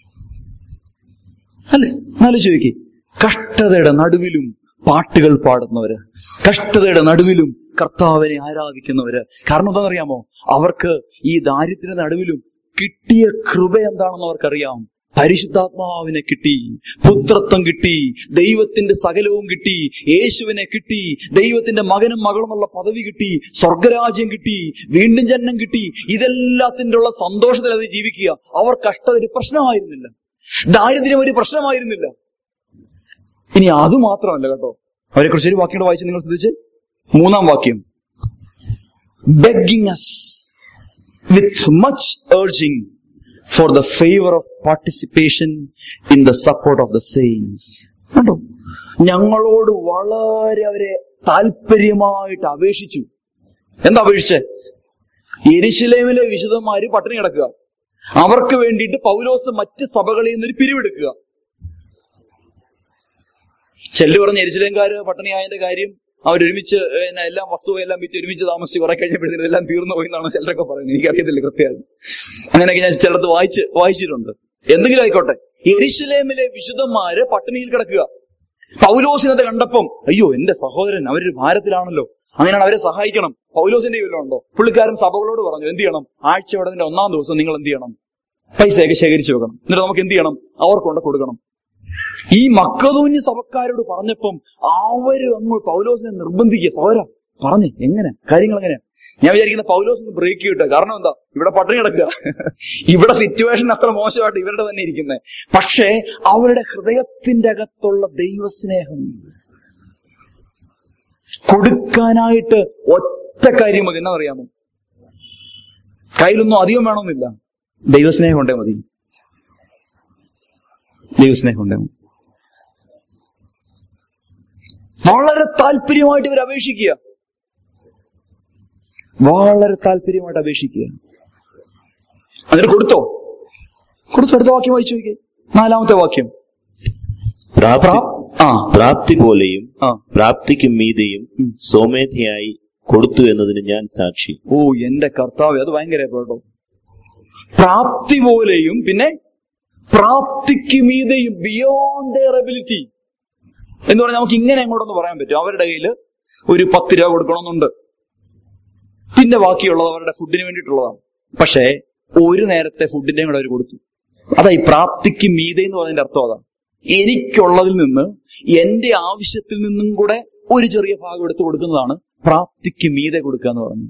അല്ലേ ആലോചിച്ച് നോക്കി കഷ്ടതയുടെ നടുവിലും പാട്ടുകൾ പാടുന്നവര് കഷ്ടതയുടെ നടുവിലും കർത്താവിനെ ആരാധിക്കുന്നവര് കാരണം എന്താണെന്നറിയാമോ അവർക്ക് ഈ ദാരിദ്ര്യ നടുവിലും കിട്ടിയ കൃപ എന്താണെന്ന് അവർക്കറിയാം പരിശുദ്ധാത്മാവിനെ കിട്ടി പുത്രത്വം കിട്ടി ദൈവത്തിന്റെ സകലവും കിട്ടി യേശുവിനെ കിട്ടി ദൈവത്തിന്റെ മകനും മകളും എന്നുള്ള പദവി കിട്ടി സ്വർഗരാജ്യം കിട്ടി വീണ്ടും ജന്മം കിട്ടി ഇതെല്ലാത്തിന്റെ ഉള്ള സന്തോഷത്തിൽ അവർ ജീവിക്കുക അവർ കഷ്ടത ഒരു പ്രശ്നമായിരുന്നില്ല ദാരിദ്ര്യം ഒരു പ്രശ്നമായിരുന്നില്ല ഇനി അത് മാത്രമല്ല കേട്ടോ അവരെ കുറിച്ച് ഒരു വാക്യം കൂടെ വായിച്ച് നിങ്ങൾ ശ്രദ്ധിച്ച് മൂന്നാം വാക്യം begging us with much urging for the favor of participation in the support of the saints. കണ്ടോ ഞങ്ങളോട് വളരെ അവരെ താല്പര്യമായിട്ട് അപേക്ഷിച്ചു എന്താ അപേക്ഷിച്ചേ എരിശിലേമിലെ വിശുദ്ധന്മാര് പട്ടിണി കിടക്കുക അവർക്ക് വേണ്ടിയിട്ട് പൗലോസ് മറ്റ് സഭകളിൽ നിന്നൊരു പിരിവെടുക്കുക ചെല്ലു പറഞ്ഞ എരിശിലേംകാര് പട്ടിണിയായതിന്റെ കാര്യം അവരൊരുമിച്ച് പിന്നെ എല്ലാം വസ്തുവും എല്ലാം വിറ്റ് ഒരുമിച്ച് താമസിച്ച് കുറെ കഴിഞ്ഞപ്പോഴത്തേക്കും എല്ലാം തീർന്നു പോയി എന്നാണ് ചിലരൊക്കെ പറയുന്നത് എനിക്കറിയത്തില്ല കൃത്യമായിട്ട് അങ്ങനെയൊക്കെ ഞാൻ ചിലത് വായിച്ച് വായിച്ചിട്ടുണ്ട് എന്തെങ്കിലും ആയിക്കോട്ടെ എരിശിലേമിലെ വിശുദ്ധന്മാര് പട്ടിണിയിൽ കിടക്കുക പൗലോസിനത് കണ്ടപ്പം അയ്യോ എന്റെ സഹോദരൻ അവരൊരു ഭാരത്തിലാണല്ലോ അങ്ങനെയാണ് അവരെ സഹായിക്കണം പൗലോസിന്റെ വല്ലതും ഉണ്ടോ പുള്ളിക്കാരൻ സഭകളോട് പറഞ്ഞു എന്ത് ചെയ്യണം ആഴ്ചയോടതിന്റെ ഒന്നാം ദിവസം നിങ്ങൾ എന്ത് ചെയ്യണം പൈസയൊക്കെ ശേഖരിച്ചു വെക്കണം എന്നിട്ട് നമുക്ക് എന്ത് ചെയ്യണം അവർക്ക് കൊണ്ട് കൊടുക്കണം ഈ മക്കതൂന്യ സഭക്കാരോട് പറഞ്ഞപ്പം അവര് അങ്ങ് പൗലോസിനെ നിർബന്ധിക്കുക സഹോര പറഞ്ഞേ എങ്ങനെ കാര്യങ്ങൾ എങ്ങനെയാ ഞാൻ വിചാരിക്കുന്ന പൗലോസ് ഒന്ന് ബ്രേക്ക് കിട്ടുക കാരണം എന്താ ഇവിടെ പട്ടിണി കിടക്കുക ഇവിടെ സിറ്റുവേഷൻ അത്ര മോശമായിട്ട് ഇവരുടെ തന്നെ ഇരിക്കുന്നത് പക്ഷേ അവരുടെ ഹൃദയത്തിന്റെ അകത്തുള്ള ദൈവസ്നേഹം കൊടുക്കാനായിട്ട് ഒറ്റ കാര്യം മതി എന്നാ അറിയാമോ കയ്യിലൊന്നും അധികം വേണമെന്നില്ല ദൈവസ്നേഹം ഉണ്ടേ മതി ദൈവസ്നേഹം ഉണ്ടേ മതി വളരെ താല്പര്യമായിട്ട് ഇവർ അപേക്ഷിക്കുക വളരെ താല്പര്യമായിട്ട് അപേക്ഷിക്കുക എന്നിട്ട് കൊടുത്തോ കൊടുത്തു അടുത്ത വാക്യം വായിച്ചു നോക്കിയേ നാലാമത്തെ വാക്യം പ്രാപ്തി പ്രാ- ആ പ്രാപ്തി പോലെയും ആ പ്രാപ്തിക്ക് മീതെയും ഉം. സ്വമേധയായി കൊടുത്തു എന്നതിന് ഞാൻ സാക്ഷി ഓ എന്റെ കർത്താവ് അത് ഭയങ്കര കേട്ടോ പ്രാപ്തി പോലെയും പിന്നെ പ്രാപ്തിക്ക് മീതെയും ബിയോണ്ട് ദയർ എബിലിറ്റി എന്ന് പറഞ്ഞാൽ നമുക്ക് ഇങ്ങനെ അങ്ങോട്ടൊന്ന് പറയാൻ പറ്റും അവരുടെ കയ്യിൽ ഒരു പത്ത് രൂപ കൊടുക്കണമെന്നുണ്ട് പിന്നെ ബാക്കിയുള്ളത് അവരുടെ ഫുഡിന് വേണ്ടിയിട്ടുള്ളതാണ് പക്ഷേ ഒരു നേരത്തെ ഫുഡിന്റെയും കൂടെ അവർ കൊടുത്തു അതാ ഈ പ്രാപ്തിക്ക് മീതെ എന്ന് പറഞ്ഞതിന്റെ അർത്ഥം അതാ എനിക്കുള്ളതിൽ നിന്ന് എന്റെ ആവശ്യത്തിൽ നിന്നും കൂടെ ഒരു ചെറിയ ഭാഗം എടുത്ത് കൊടുക്കുന്നതാണ് പ്രാപ്തിക്ക് മീതെ കൊടുക്കുക എന്ന് പറഞ്ഞു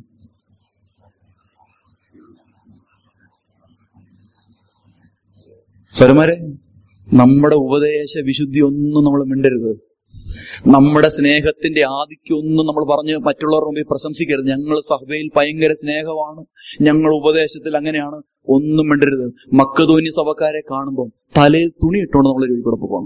സ്വരമാരെ നമ്മുടെ ഉപദേശ വിശുദ്ധി ഒന്നും നമ്മൾ മിണ്ടരുത് നമ്മുടെ സ്നേഹത്തിന്റെ ആദിക്യം ഒന്നും നമ്മൾ പറഞ്ഞ് മറ്റുള്ളവരുടെ മുമ്പിൽ പ്രശംസിക്കരുത് ഞങ്ങൾ സഭയിൽ ഭയങ്കര സ്നേഹമാണ് ഞങ്ങൾ ഉപദേശത്തിൽ അങ്ങനെയാണ് ഒന്നും മിണ്ടരുത് മക്കതോന്യ സഭക്കാരെ കാണുമ്പോൾ തലയിൽ തുണി ഇട്ടുകൊണ്ട് നമ്മൾ ഒരു കൂടെ പോകണം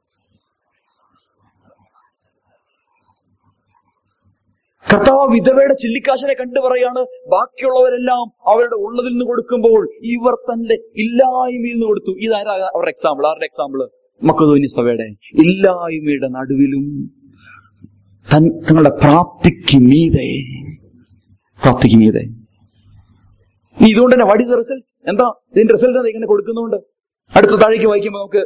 കർത്താവ് വിധവയുടെ ചില്ലിക്കാശിനെ കണ്ടു പറയാണ് ബാക്കിയുള്ളവരെല്ലാം അവരുടെ ഉള്ളതിൽ നിന്ന് കൊടുക്കുമ്പോൾ ഇവർ തന്റെ ഇല്ലായ്മയിൽ നിന്ന് കൊടുത്തു ഇതാരാ അവരുടെ എക്സാമ്പിൾ ആരുടെ എക്സാമ്പിൾ മക്കതോന്യ സഭയുടെ ഇല്ലായ്മയുടെ നടുവിലും തൻ തങ്ങളുടെ പ്രാപ്തിക്ക് മീതെ പ്രാപ്തിക്ക് മീതെ ഇനി ഇതുകൊണ്ട് തന്നെ വാട്ട് ഇസ് റിസൾട്ട് എന്താ ഇതിന്റെ റിസൾട്ട് എന്താ ഇങ്ങനെ കൊടുക്കുന്നുണ്ട് അടുത്ത താഴേക്ക് വായിക്കുമ്പോൾ നമുക്ക്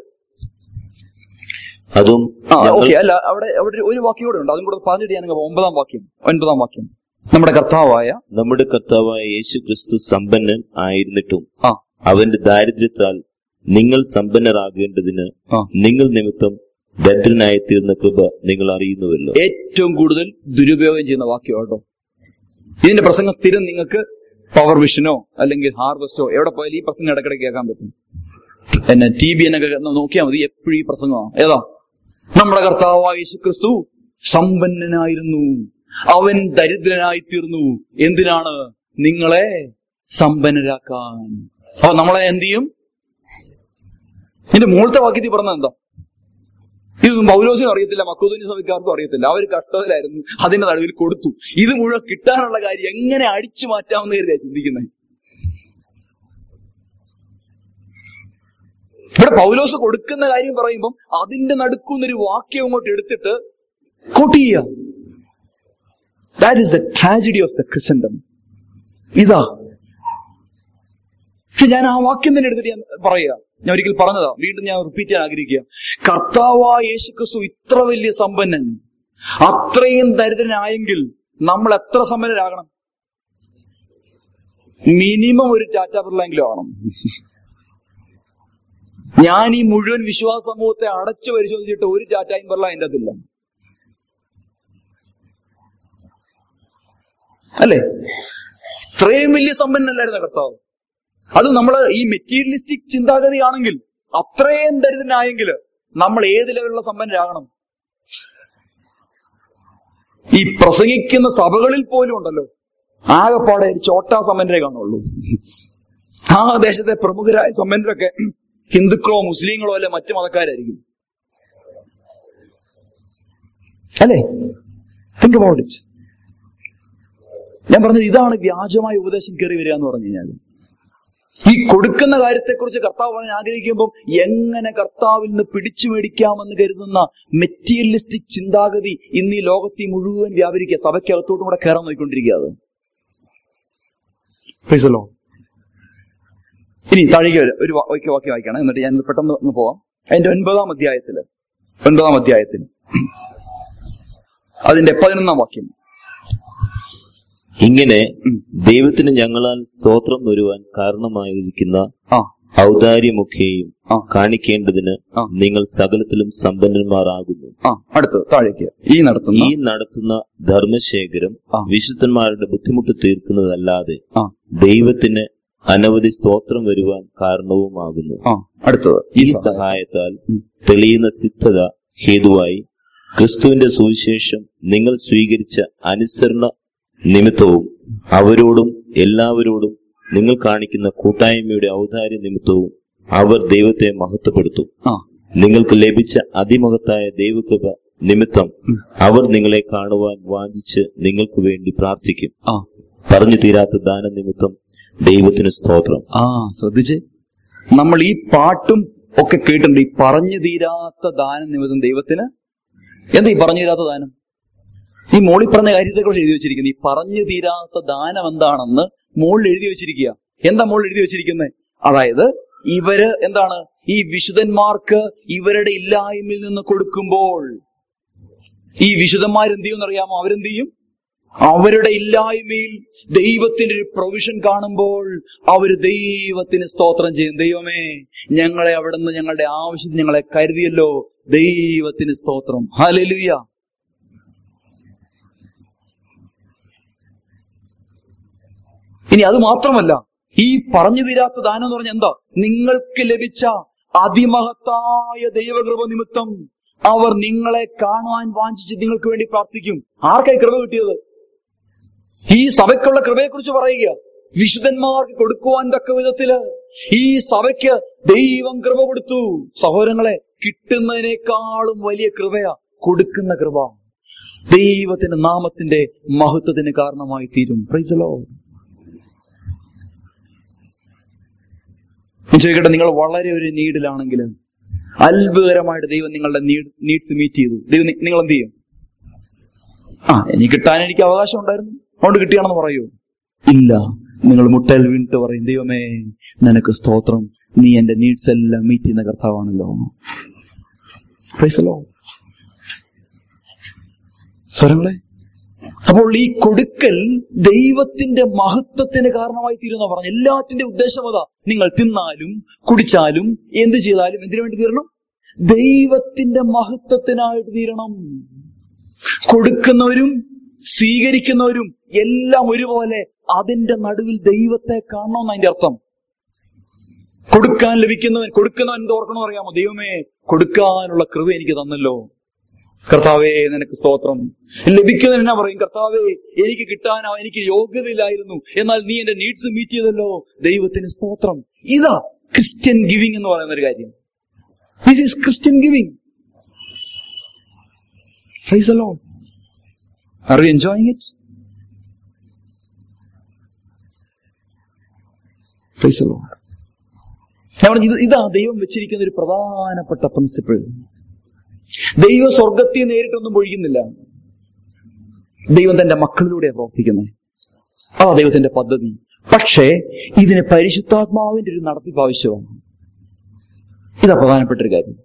അതും ആ ഞങ്ങൾ ഓക്കെ അല്ല അവിടെ അവിടെ ഒരു വാക്യം കൂടെ ഉണ്ട് അതും കൂടെ പറഞ്ഞിട്ട് ഞാൻ അങ്ങ് പോകാം. ഒമ്പതാം വാക്യം ഒൻപതാം വാക്യം നമ്മുടെ കർത്താവായ നമ്മുടെ കർത്താവായ യേശു ക്രിസ്തു സമ്പന്നൻ ആയിരുന്നിട്ടും ആ അവന്റെ ദാരിദ്ര്യത്താൽ നിങ്ങൾ സമ്പന്നരാകേണ്ടതിന് ആ നിങ്ങൾ നിമിത്തം ദരിദ്രനായി തീർന്ന കൃപ നിങ്ങൾ അറിയുന്നുവല്ലോ ഏറ്റവും കൂടുതൽ ദുരുപയോഗം ചെയ്യുന്ന വാക്യം കേട്ടോ ഇതിന്റെ പ്രസംഗം സ്ഥിരം നിങ്ങൾക്ക് പവർ വിഷനോ അല്ലെങ്കിൽ ഹാർവസ്റ്റോ എവിടെ പോയാലും ഈ പ്രസംഗം ഇടയ്ക്കിടയ്ക്ക് കേൾക്കാൻ പറ്റും എന്നെ ടി ബി എന്നൊക്കെ നോക്കിയാൽ മതി എപ്പോഴും ഈ പ്രസംഗമാണ് ഏതാ നമ്മുടെ കർത്താവായ യേശു ക്രിസ്തു സമ്പന്നനായിരുന്നു അവൻ ദരിദ്രനായി തീർന്നു എന്തിനാണ് നിങ്ങളെ സമ്പന്നരാക്കാൻ അപ്പൊ നമ്മളെ എന്ത് ചെയ്യും ഇതിന്റെ മുകളിലത്തെ വാക്യത്തിൽ പറഞ്ഞത് എന്താ ഇതൊന്നും പൗലോസിനും അറിയത്തില്ല മക്കോദിനി സഭയ്ക്കാർക്കും അറിയത്തില്ല അവർ കഷ്ടതയിലായിരുന്നു അതിന്റെ നടുവിൽ കൊടുത്തു ഇത് മുഴുവൻ കിട്ടാനുള്ള കാര്യം എങ്ങനെ അടിച്ചു മാറ്റാമെന്ന് കരുതിയാ ചിന്തിക്കുന്നത് ഇവിടെ പൗലോസ് കൊടുക്കുന്ന കാര്യം പറയുമ്പം അതിന്റെ നടുക്കുന്നൊരു വാക്യം അങ്ങോട്ട് എടുത്തിട്ട് കോട്ട് ചെയ്യുക that is the tragedy of the Christendom ഇതാ പക്ഷെ ഞാൻ ആ വാക്യം തന്നെ എടുത്തിട്ട് ഞാൻ പറയുക ഞാൻ ഒരിക്കൽ പറഞ്ഞതാ വീണ്ടും ഞാൻ റിപ്പീറ്റ് ചെയ്യാൻ ആഗ്രഹിക്കുക കർത്താവായ യേശുക്രിസ്തു ഇത്ര വലിയ സമ്പന്നൻ അത്രയും ദരിദ്രനായെങ്കിൽ നമ്മൾ എത്ര സമ്പന്നരാകണം മിനിമം ഒരു ടാറ്റ ബിർളെങ്കിലും ആവണം ഞാൻ ഈ മുഴുവൻ വിശ്വാസ സമൂഹത്തെ അടച്ചു പരിശോധിച്ചിട്ട് ഒരു ടാറ്റായും ബിർള അതിൻ്റെ അകത്തില്ല അല്ലേ ഇത്രയും വലിയ സമ്പന്നല്ലായിരുന്ന കർത്താവ് അത് നമ്മൾ ഈ മെറ്റീരിയലിസ്റ്റിക് ചിന്താഗതിയാണെങ്കിൽ അത്രയും ദരിദ്രനായെങ്കിൽ നമ്മൾ ഏത് ലെവലുള്ള സമ്പന്നരാകണം ഈ പ്രസംഗിക്കുന്ന സഭകളിൽ പോലും ഉണ്ടല്ലോ ആകെപ്പാടെ ഒരു ചോട്ടാ സമ്പന്നരെ കാണുള്ളൂ ആ ദേശത്തെ പ്രമുഖരായ സമ്പന്നരൊക്കെ ഹിന്ദുക്കളോ മുസ്ലിങ്ങളോ അല്ലെ മറ്റു മതക്കാരായിരിക്കും അല്ലേ തിങ്ക് അബൌട്ട് ഇറ്റ് ഞാൻ പറഞ്ഞത് ഇതാണ് വ്യാജമായ ഉപദേശം കയറി വരിക എന്ന് പറഞ്ഞു കഴിഞ്ഞാൽ ഈ കൊടുക്കുന്ന കാര്യത്തെക്കുറിച്ച് കർത്താവ് പറയാൻ ആഗ്രഹിക്കുമ്പോൾ എങ്ങനെ കർത്താവിൽ നിന്ന് പിടിച്ചു മേടിക്കാമെന്ന് കരുതുന്ന മെറ്റീരിയലിസ്റ്റിക് ചിന്താഗതി ഇന്ന് ഈ ലോകത്തെ മുഴുവൻ വ്യാപരിക്കുക സഭയ്ക്കകത്തോട്ടും കൂടെ കയറാൻ നോക്കിക്കൊണ്ടിരിക്കുക അത് Praise the Lord. ഇനി താഴേക്ക് വരാം. ഒരു വാ- വാക്യം വാക്യം വായിക്കണം എന്നിട്ട് ഞാൻ പെട്ടെന്ന് ഒന്ന് പോവാം അതിന്റെ ഒൻപതാം അധ്യായത്തില് ഒൻപതാം അധ്യായത്തിൽ അതിന്റെ പതിനൊന്നാം വാക്യം ഇങ്ങനെ ഉം. ദൈവത്തിന് ഞങ്ങളാൽ സ്തോത്രം വരുവാൻ കാരണമായിരിക്കുന്ന ആ ഔദാര്യമൊക്കെയും ആ. കാണിക്കേണ്ടതിന് ആ. നിങ്ങൾ സകലത്തിലും സമ്പന്നന്മാരാകുന്നു ആ അടുത്ത് താഴേക്ക് ഈ നടത്തുന്ന ഈ നടത്തുന്ന ധർമ്മശേഖരം ആ. വിശുദ്ധന്മാരുടെ ബുദ്ധിമുട്ട് തീർക്കുന്നതല്ലാതെ ആ ദൈവത്തിന് അനവധി സ്തോത്രം വരുവാൻ കാരണവുമാകുന്നു ആ അടുത്തത് ഈ ഈ സഹായം സഹായത്താൽ ഉം. തെളിയുന്ന സിദ്ധത ഹേതുവായി ക്രിസ്തുവിന്റെ സുവിശേഷം നിങ്ങൾ സ്വീകരിച്ച അനുസരണ നിമിത്തവും അവരോടും എല്ലാവരോടും നിങ്ങൾ കാണിക്കുന്ന കൂട്ടായ്മയുടെ ഔദാര്യ നിമിത്തവും അവർ ദൈവത്തെ മഹത്വപ്പെടുത്തും ആ നിങ്ങൾക്ക് ലഭിച്ച അതിമഹത്തായ ദൈവകൃപ നിമിത്തം അവർ നിങ്ങളെ കാണുവാൻ വാഞ്ചിച്ച് നിങ്ങൾക്ക് വേണ്ടി പ്രാർത്ഥിക്കും ആ പറഞ്ഞു തീരാത്ത ദാന നിമിത്തം ദൈവത്തിന് സ്തോത്രം ആ ശ്രദ്ധിച്ചേ നമ്മൾ ഈ പാട്ടും ഒക്കെ കേട്ടിട്ടുണ്ട് ഈ പറഞ്ഞു തീരാത്ത ദാനം നിമിത്തം ദൈവത്തിന് എന്താ ഈ പറഞ്ഞു തീരാത്ത ദാനം ഈ മോളിൽ പറഞ്ഞ കാര്യത്തെക്കുറിച്ച് എഴുതി വെച്ചിരിക്കുന്നത് ഈ പറഞ്ഞു തീരാത്ത ദാനം എന്താണെന്ന് മോളിൽ എഴുതി വെച്ചിരിക്കുക എന്താ മോളിൽ എഴുതി വെച്ചിരിക്കുന്നത് അതായത് ഇവര് എന്താണ് ഈ വിശുദ്ധന്മാർക്ക് ഇവരുടെ ഇല്ലായ്മയിൽ നിന്ന് കൊടുക്കുമ്പോൾ ഈ വിശുദ്ധന്മാരെന്ത് ചെയ്യും അറിയാമോ അവരെന്ത് ചെയ്യും അവരുടെ ഇല്ലായ്മയിൽ ദൈവത്തിന്റെ ഒരു പ്രൊവിഷൻ കാണുമ്പോൾ അവർ ദൈവത്തിന് സ്തോത്രം ചെയ്യും ദൈവമേ ഞങ്ങളെ അവിടുന്ന് ഞങ്ങളുടെ ആവശ്യത്തിന് ഞങ്ങളെ കരുതിയല്ലോ ദൈവത്തിന് സ്തോത്രം ഹലലുയ ഇനി അത് മാത്രമല്ല ഈ പറഞ്ഞു തീരാത്ത ദാനം എന്ന് പറഞ്ഞ എന്താ നിങ്ങൾക്ക് ലഭിച്ച അതിമഹത്തായ ദൈവകൃപ നിമിത്തം അവർ നിങ്ങളെ കാണുവാൻ വാഞ്ചിച്ച് നിങ്ങൾക്ക് വേണ്ടി പ്രാർത്ഥിക്കും ആർക്കായി കൃപ കിട്ടിയത് ഈ സഭയ്ക്കുള്ള കൃപയെക്കുറിച്ച് പറയുക വിശുദ്ധന്മാർക്ക് കൊടുക്കുവാൻ തക്ക വിധത്തില് ഈ സഭയ്ക്ക് ദൈവം കൃപ കൊടുത്തു സഹോദരങ്ങളെ കിട്ടുന്നതിനേക്കാളും വലിയ കൃപയാ കൊടുക്കുന്ന കൃപ ദൈവത്തിന്റെ നാമത്തിന്റെ മഹത്വത്തിന് കാരണമായി തീരും പ്രൈസലോ ഞാൻ ചോദിക്കട്ടെ നിങ്ങൾ വളരെ ഒരു നീഡിലാണെങ്കിൽ അത്ഭുതകരമായിട്ട് ദൈവം നിങ്ങളുടെ നീഡ്സ് മീറ്റ് ചെയ്തു ദൈവം നി- നിങ്ങൾ എന്ത് ചെയ്യും ആ എനിക്ക് കിട്ടാൻ എനിക്ക് അവകാശം ഉണ്ടായിരുന്നു അതുകൊണ്ട് കിട്ടിയാണെന്ന് പറയൂ ഇല്ല നിങ്ങൾ മുട്ടയിൽ വീണിട്ട് പറയും ദൈവമേ നിനക്ക് സ്തോത്രം നീ എന്റെ നീഡ്സ് എല്ലാം മീറ്റ് ചെയ്യുന്ന കർത്താവാണല്ലോ Praise the Lord. സ്വരങ്ങളെ അപ്പോൾ ഈ കൊടുക്കൽ ദൈവത്തിന്റെ മഹത്വത്തിന് കാരണമായി തീരുന്ന പറഞ്ഞു എല്ലാറ്റിന്റെ ഉദ്ദേശം അതാ നിങ്ങൾ തിന്നാലും കുടിച്ചാലും എന്ത് ചെയ്താലും എന്തിനു വേണ്ടി തീരണം ദൈവത്തിന്റെ മഹത്വത്തിനായിട്ട് തീരണം കൊടുക്കുന്നവരും സ്വീകരിക്കുന്നവരും എല്ലാം ഒരുപോലെ അതിന്റെ നടുവിൽ ദൈവത്തെ കാണണമെന്ന് അതിന്റെ അർത്ഥം കൊടുക്കാൻ ലഭിക്കുന്നവൻ കൊടുക്കുന്നവൻ എന്ത് ഓർക്കണമെന്ന് അറിയാമോ ദൈവമേ കൊടുക്കാനുള്ള കൃപ എനിക്ക് തന്നല്ലോ കർത്താവേ നിനക്ക് സ്തോത്രം ലഭിക്കുന്നവൻ എന്നാ പറയും കർത്താവേ എനിക്ക് കിട്ടാനോ എനിക്ക് യോഗ്യതയില്ലായിരുന്നു എന്നാൽ നീ എന്റെ നീഡ്സ് മീറ്റ് ചെയ്തല്ലോ ദൈവത്തിന് സ്തോത്രം ഇതാ ക്രിസ്ത്യൻ ഗിവിംഗ് എന്ന് പറയുന്ന ഒരു കാര്യം this is Christian giving Praise the Lord. Are we enjoying it? Praise the Lord. ഞാൻ പറഞ്ഞു, ഇത് ഇതാ ദൈവം വെച്ചിരിക്കുന്ന ഒരു പ്രധാനപ്പെട്ട പ്രിൻസിപ്പിൾ ദൈവം സ്വർഗത്തെ നേരിട്ടൊന്നും പൊഴിക്കുന്നില്ല ദൈവം തന്റെ മക്കളിലൂടെ പ്രവർത്തിക്കുന്നത് ആ ദൈവത്തിന്റെ പദ്ധതി പക്ഷേ ഇതിന് പരിശുദ്ധാത്മാവിന്റെ ഒരു നടത്തിപ്പ് ആവശ്യമാണ് ഇതാ പ്രധാനപ്പെട്ട ഒരു കാര്യം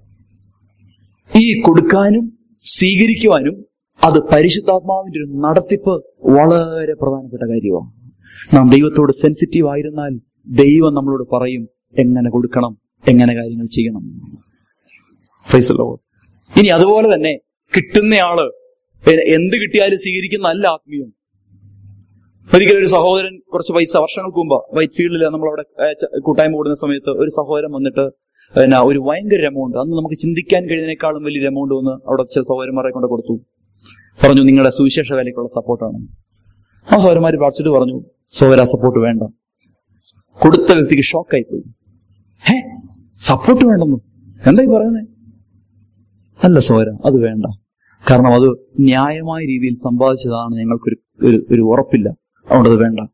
ഈ കൊടുക്കാനും സ്വീകരിക്കുവാനും അത് പരിശുദ്ധാത്മാവിന്റെ ഒരു നടത്തിപ്പ് വളരെ പ്രധാനപ്പെട്ട കാര്യമാണ് നാം ദൈവത്തോട് സെൻസിറ്റീവ് ആയിരുന്നാൽ ദൈവം നമ്മളോട് പറയും എങ്ങനെ കൊടുക്കണം എങ്ങനെ കാര്യങ്ങൾ ചെയ്യണം Praise the Lord. ഇനി അതുപോലെ തന്നെ കിട്ടുന്നയാള് എ- എന്ത് കിട്ടിയാലും സ്വീകരിക്കുന്ന അല്ല ആത്മീയം ഒരിക്കലും ഒരു സഹോദരൻ കുറച്ച് പൈസ വർഷങ്ങൾക്ക് മുമ്പ് വൈറ്റ് ഫീൽഡിൽ നമ്മളവിടെ ഏ, ച- കൂട്ടായ്മ കൂടുന്ന സമയത്ത് ഒരു സഹോദരൻ വന്നിട്ട് പിന്നെ ഒരു ഭയങ്കര എമൗണ്ട് അന്ന് നമുക്ക് ചിന്തിക്കാൻ കഴിയുന്നതിനേക്കാളും വലിയൊരു എമൗണ്ട് വന്ന് അവിടെ ചില സഹോദരന്മാരെ കൊണ്ട് കൊടുത്തു പറഞ്ഞു നിങ്ങളുടെ സുവിശേഷ വേലയ്ക്കുള്ള സപ്പോർട്ടാണ് ആ സഹോദരന്മാർ പ്രാർത്ഥിച്ചിട്ട് പറഞ്ഞു സഹോദര സപ്പോർട്ട് വേണ്ട കൊടുത്ത വ്യക്തിക്ക് ഷോക്കായി പോയി ഹേ സപ്പോർട്ട് വേണ്ടെന്നു എന്തായി പറയുന്നേ അല്ല സോര അത് വേണ്ട കാരണം അത് ന്യായമായ രീതിയിൽ സമ്പാദിച്ചതാണ് ഞങ്ങൾക്കൊരു ഒരു ഒരു ഉറപ്പില്ല അതുകൊണ്ട് അത് വേണ്ട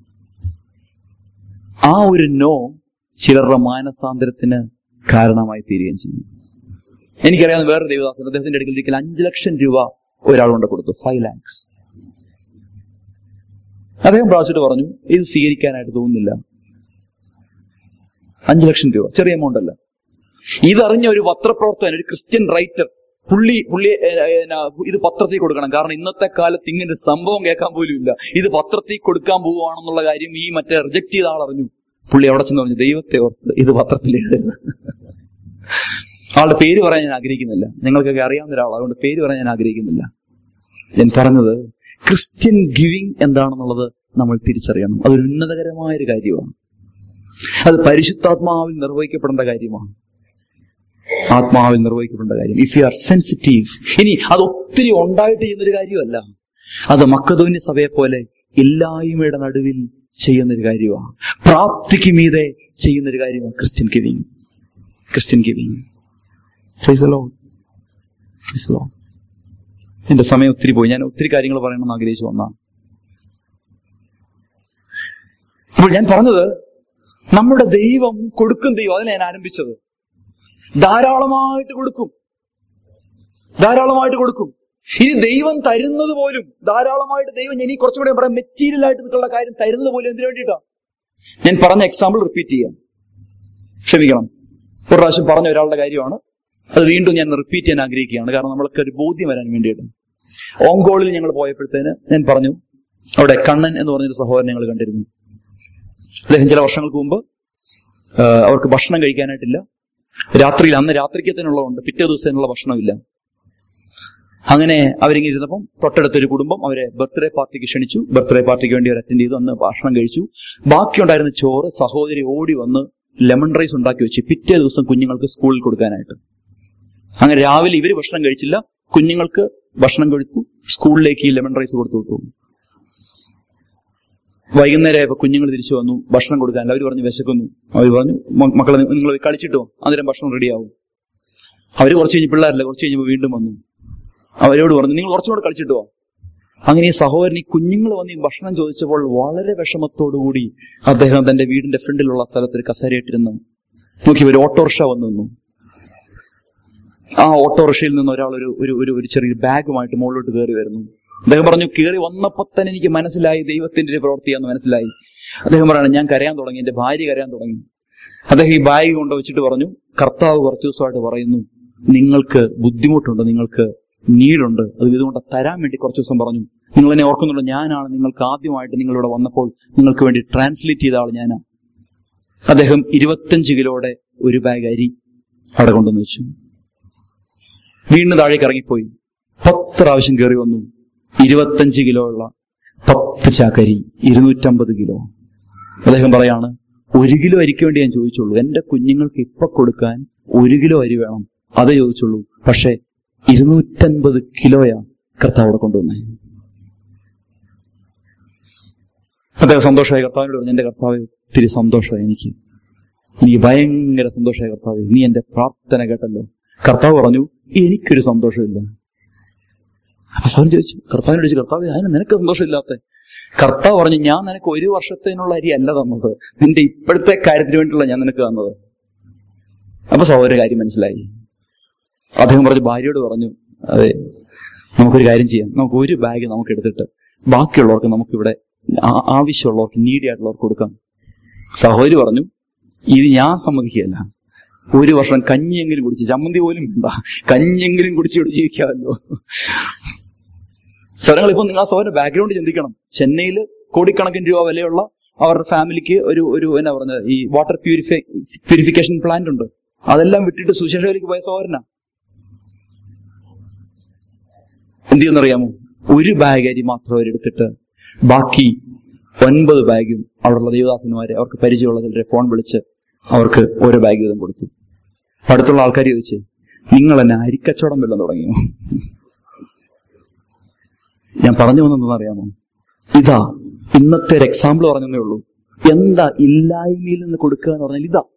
ആ ഒരു നോ ചിലരുടെ മാനസാന്തരത്തിന് കാരണമായി തീരുകയും ചെയ്യും എനിക്കറിയാവുന്ന വേറെ ദേവദാസൻ അദ്ദേഹത്തിന്റെ അടുക്കൽ ഒരിക്കൽ അഞ്ചു ലക്ഷം രൂപ ഒരാൾ കൊണ്ട് കൊടുത്തു ഫൈവ് ലാക്സ് അദ്ദേഹം പ്രാവശ്യമായിട്ട് പറഞ്ഞു ഇത് സ്വീകരിക്കാനായിട്ട് തോന്നുന്നില്ല അഞ്ചു ലക്ഷം രൂപ ചെറിയ എമൗണ്ട് അല്ല ഇതറിഞ്ഞ ഒരു പത്രപ്രവർത്തകൻ ഒരു ക്രിസ്ത്യൻ റൈറ്റർ പുള്ളി പുള്ളി ഏ, ഏ, ന, ഇത് പത്രത്തിൽ കൊടുക്കണം കാരണം ഇന്നത്തെ കാലത്ത് ഇങ്ങനെ ഒരു സംഭവം കേൾക്കാൻ പോലും ഇല്ല ഇത് പത്രത്തിൽ കൊടുക്കാൻ പോവുകയാണെന്നുള്ള കാര്യം ഈ മറ്റേ റിജക്ട് ചെയ്ത ആൾ അറിഞ്ഞു പുള്ളി അവിടെ ചെന്ന് പറഞ്ഞു ദൈവത്തെ ഓർത്ത് ഇത് പത്രത്തിൽ എഴുതരുത് ആളുടെ പേര് പറയാൻ ഞാൻ ആഗ്രഹിക്കുന്നില്ല നിങ്ങൾക്കൊക്കെ അറിയാവുന്ന ഒരാൾ അതുകൊണ്ട് പേര് പറയാൻ ഞാൻ ആഗ്രഹിക്കുന്നില്ല ഞാൻ പറഞ്ഞത് ക്രിസ്ത്യൻ ഗിവിംഗ് എന്താണെന്നുള്ളത് നമ്മൾ തിരിച്ചറിയണം അതൊരു ഉന്നതകരമായ ഒരു കാര്യമാണ് അത് പരിശുദ്ധാത്മാവിൽ നിർവഹിക്കപ്പെടേണ്ട കാര്യമാണ് ആത്മാവിൽ നിർവഹിക്കപ്പെടേണ്ട കാര്യം ഇഫ് യു ആർ സെൻസിറ്റീവ് ഇനി അത് ഒത്തിരി ഉണ്ടായിട്ട് ചെയ്യുന്നൊരു കാര്യമല്ല അത് മക്കതോന്യ സഭയെ പോലെ ഇല്ലായ്മയുടെ നടുവിൽ ചെയ്യുന്നൊരു കാര്യമാണ് പ്രാപ്തിക്ക് മീതെ ചെയ്യുന്നൊരു കാര്യമാണ് ക്രിസ്ത്യൻ ഗിവിംഗ് ക്രിസ്ത്യൻ ഗിവിംഗ് എന്റെ സമയം ഒത്തിരി പോയി ഞാൻ ഒത്തിരി കാര്യങ്ങൾ പറയണമെന്ന് ആഗ്രഹിച്ചു വന്നാ അപ്പോൾ ഞാൻ പറഞ്ഞത് നമ്മുടെ ദൈവം കൊടുക്കും ദൈവം അതിനെ ഞാൻ ആരംഭിച്ചത് ധാരാളമായിട്ട് കൊടുക്കും ധാരാളമായിട്ട് കൊടുക്കും ഇനി ദൈവം തരുന്നത് പോലും ധാരാളമായിട്ട് ദൈവം ഇനി കുറച്ചും കൂടെ പറയാം മെറ്റീരിയൽ ആയിട്ട് നിൽക്കുന്ന കാര്യം തരുന്നത് പോലും എന്തിനു വേണ്ടിയിട്ടാ ഞാൻ പറഞ്ഞ എക്സാമ്പിൾ റിപ്പീറ്റ് ചെയ്യാം ക്ഷമിക്കണം ഒരു പ്രാവശ്യം പറഞ്ഞ ഒരാളുടെ കാര്യമാണ് അത് വീണ്ടും ഞാൻ റിപ്പീറ്റ് ചെയ്യാൻ ആഗ്രഹിക്കുകയാണ് കാരണം നമ്മൾക്ക് ഒരു ബോധ്യം വരാൻ വേണ്ടിയിട്ട് ഓങ്കോളിൽ ഞങ്ങൾ പോയപ്പോഴത്തേന് ഞാൻ പറഞ്ഞു അവിടെ കണ്ണൻ എന്ന് പറഞ്ഞൊരു സഹോദരൻ ഞങ്ങൾ കണ്ടിരുന്നു അദ്ദേഹം ചില വർഷങ്ങൾക്ക് മുമ്പ് ആ, അവർക്ക് ഭക്ഷണം കഴിക്കാനായിട്ടില്ല രാത്രിയിൽ അന്ന് രാത്രിക്കത്തിനുള്ളതുണ്ട് പിറ്റേ ദിവസത്തിനുള്ള ഭക്ഷണമില്ല അങ്ങനെ അവരിങ്ങനെ ഇരുന്നപ്പം തൊട്ടടുത്തൊരു കുടുംബം അവരെ ബർത്ത്ഡേ പാർട്ടിക്ക് ക്ഷണിച്ചു ബർത്ത്ഡേ പാർട്ടിക്ക് വേണ്ടി അവർ അറ്റൻഡ് ചെയ്തു അന്ന് ഭക്ഷണം കഴിച്ചു ബാക്കിയുണ്ടായിരുന്ന ചോറ് സഹോദരി ഓടി വന്ന് ലെമൺ റൈസ് ഉണ്ടാക്കി വെച്ച് പിറ്റേ ദിവസം കുഞ്ഞുങ്ങൾക്ക് സ്കൂളിൽ കൊടുക്കാനായിട്ട് അങ്ങനെ രാവിലെ ഇവര് ഭക്ഷണം കഴിച്ചില്ല കുഞ്ഞുങ്ങൾക്ക് ഭക്ഷണം കൊടുത്തു സ്കൂളിലേക്ക് ഈ ലെമൺ റൈസ് കൊടുത്തു വിട്ടു വൈകുന്നേരം ആയപ്പോ കുഞ്ഞുങ്ങൾ തിരിച്ചു വന്നു ഭക്ഷണം കൊടുക്കാൻ അവർ പറഞ്ഞു വിശക്കുന്നു അവർ പറഞ്ഞു "മ- മക്കളെ നിങ്ങൾ കളിച്ചിട്ടോ അന്നേരം ഭക്ഷണം റെഡിയാവും അവര് കുറച്ച് കഴിഞ്ഞ് പിള്ളേരല്ല കുറച്ച് കഴിഞ്ഞപ്പോൾ വീണ്ടും വന്നു അവരോട് പറഞ്ഞു നിങ്ങൾ കുറച്ചുകൂടെ കളിച്ചിട്ടോ അങ്ങനെ ഈ സഹോദരൻ ഈ കുഞ്ഞുങ്ങൾ വന്ന് ഈ ഭക്ഷണം ചോദിച്ചപ്പോൾ വളരെ വിഷമത്തോടുകൂടി അദ്ദേഹം തന്റെ വീടിന്റെ ഫ്രണ്ടിലുള്ള സ്ഥലത്ത് ഒരു കസേരയിട്ടിരുന്നു നോക്കി ഒരു ഓട്ടോറിക്ഷ വന്നു നിന്നു ആ ഓട്ടോറിക്ഷയിൽ നിന്ന് ഒരാൾ ഒരു ഒരു ഒരു ഒരു ചെറിയ ബാഗുമായിട്ട് മുകളിലോട്ട് കയറി വരുന്നു അദ്ദേഹം പറഞ്ഞു കയറി വന്നപ്പോ തന്നെ എനിക്ക് മനസ്സിലായി ദൈവത്തിന്റെ ഒരു പ്രവൃത്തിയാന്ന് മനസ്സിലായി അദ്ദേഹം പറയണം ഞാൻ കരയാൻ തുടങ്ങി എന്റെ ഭാര്യ കരയാൻ തുടങ്ങി അദ്ദേഹം ഈ ബാഗ് കൊണ്ട് വെച്ചിട്ട് പറഞ്ഞു കർത്താവ് കുറച്ചു ദിവസമായിട്ട് പറയുന്നു നിങ്ങൾക്ക് ബുദ്ധിമുട്ടുണ്ട് നിങ്ങൾക്ക് നീടുണ്ട് അത് ഇതുകൊണ്ട് തരാൻ വേണ്ടി കുറച്ചു ദിവസം പറഞ്ഞു നിങ്ങൾ എന്നെ ഓർക്കുന്നുണ്ടോ ഞാനാണ് നിങ്ങൾക്ക് ആദ്യമായിട്ട് നിങ്ങളിവിടെ വന്നപ്പോൾ നിങ്ങൾക്ക് വേണ്ടി ട്രാൻസ്ലേറ്റ് ചെയ്ത ആൾ ഞാനാ അദ്ദേഹം ഇരുപത്തഞ്ച് കിലോയുടെ ഒരു ബാഗ് അരി അവിടെ കൊണ്ടുവന്ന് വെച്ചു വീണ്ടും താഴേക്ക് ഇറങ്ങിപ്പോയി പത്ത് പ്രാവശ്യം കയറി വന്നു ഇരുപത്തഞ്ച് കിലോ ഉള്ള പത്ത് ചാക്കരി ഇരുന്നൂറ്റമ്പത് കിലോ അദ്ദേഹം പറയാണ് ഒരു കിലോ അരിക്ക് വേണ്ടി ഞാൻ ചോദിച്ചുള്ളൂ എന്റെ കുഞ്ഞുങ്ങൾക്ക് ഇപ്പൊ കൊടുക്കാൻ ഒരു കിലോ അരി വേണം അതേ ചോദിച്ചുള്ളൂ പക്ഷെ ഇരുന്നൂറ്റൻപത് കിലോയാ കർത്താവ് അവിടെ കൊണ്ടുവന്നേ അദ്ദേഹം സന്തോഷമായി കർത്താവിനോട് പറഞ്ഞു എന്റെ കർത്താവ് ഒത്തിരി സന്തോഷമായി എനിക്ക് നീ ഭയങ്കര സന്തോഷമായി കർത്താവ് നീ എന്റെ പ്രാർത്ഥന കേട്ടല്ലോ കർത്താവ് പറഞ്ഞു എനിക്കൊരു സന്തോഷമില്ല അപ്പൊ സൗരൻ ചോദിച്ചു കർത്താവിനോട് ചോദിച്ചു കർത്താവ് അതിന് നിനക്ക് സന്തോഷമില്ലാത്ത കർത്താവ് പറഞ്ഞു ഞാൻ നിനക്ക് ഒരു വർഷത്തിനുള്ള അരി അല്ല തന്നത് നിന്റെ ഇപ്പോഴത്തെ കാര്യത്തിന് വേണ്ടിയുള്ള ഞാൻ നിനക്ക് തന്നത് അപ്പൊ സഹോദര കാര്യം മനസ്സിലായി അദ്ദേഹം പറഞ്ഞു ഭാര്യയോട് പറഞ്ഞു അതെ നമുക്കൊരു കാര്യം ചെയ്യാം നമുക്ക് ഒരു ബാഗ് നമുക്ക് എടുത്തിട്ട് ബാക്കിയുള്ളവർക്ക് നമുക്കിവിടെ ആ- ആവശ്യമുള്ളവർക്ക് നീഡി ആയിട്ടുള്ളവർക്ക് കൊടുക്കാം സഹോദരി പറഞ്ഞു ഇത് ഞാൻ സമ്മതിക്കുകയല്ല ഒരു വർഷം കഞ്ഞിയെങ്കിലും കുടിച്ച് ചമ്മന്തി പോലും വേണ്ട കഞ്ഞിയെങ്കിലും കുടിച്ച് ഇവിടെ ജീവിക്കാമല്ലോ സ്വരങ്ങൾ ഇപ്പൊ നിങ്ങൾ ആ സഹോദരൻ ബാക്ക്ഗ്രൗണ്ട് ചിന്തിക്കണം ചെന്നൈയിൽ കോടിക്കണക്കിന് രൂപ വിലയുള്ള അവരുടെ ഫാമിലിക്ക് ഒരു ഒരു എന്നാ പറഞ്ഞത് ഈ വാട്ടർ പ്യൂരിഫൈ പ്യൂരിഫിക്കേഷൻ പ്ലാന്റ് ഉണ്ട് അതെല്ലാം വിട്ടിട്ട് സുശേഷയിലേക്ക് പോയ സഹോദരനാ എന്ത് ചെയ്യുന്നറിയാമോ ഒരു ബാഗ് അരി മാത്രം അവരെടുത്തിട്ട് ബാക്കി ഒൻപത് ബാഗും അവിടെയുള്ള ദേവദാസന്മാരെ അവർക്ക് പരിചയമുള്ള ചിലരെ ഫോൺ വിളിച്ച് അവർക്ക് ഓരോ ബാഗ് വീതം കൊടുത്തു അപ്പൊ അടുത്തുള്ള ആൾക്കാർ ചോദിച്ചേ നിങ്ങൾ എന്നെ അരിക്കച്ചവടം വല്ലതും തുടങ്ങിയോ ഞാൻ പറഞ്ഞു വന്നെന്ന് അറിയാമോ ഇതാ ഇന്നത്തെ ഒരു എക്സാമ്പിൾ പറഞ്ഞതേ ഉള്ളൂ എന്താ ഇല്ലായ്മയിൽ നിന്ന് കൊടുക്കുക എന്ന് പറഞ്ഞാൽ ഇതാ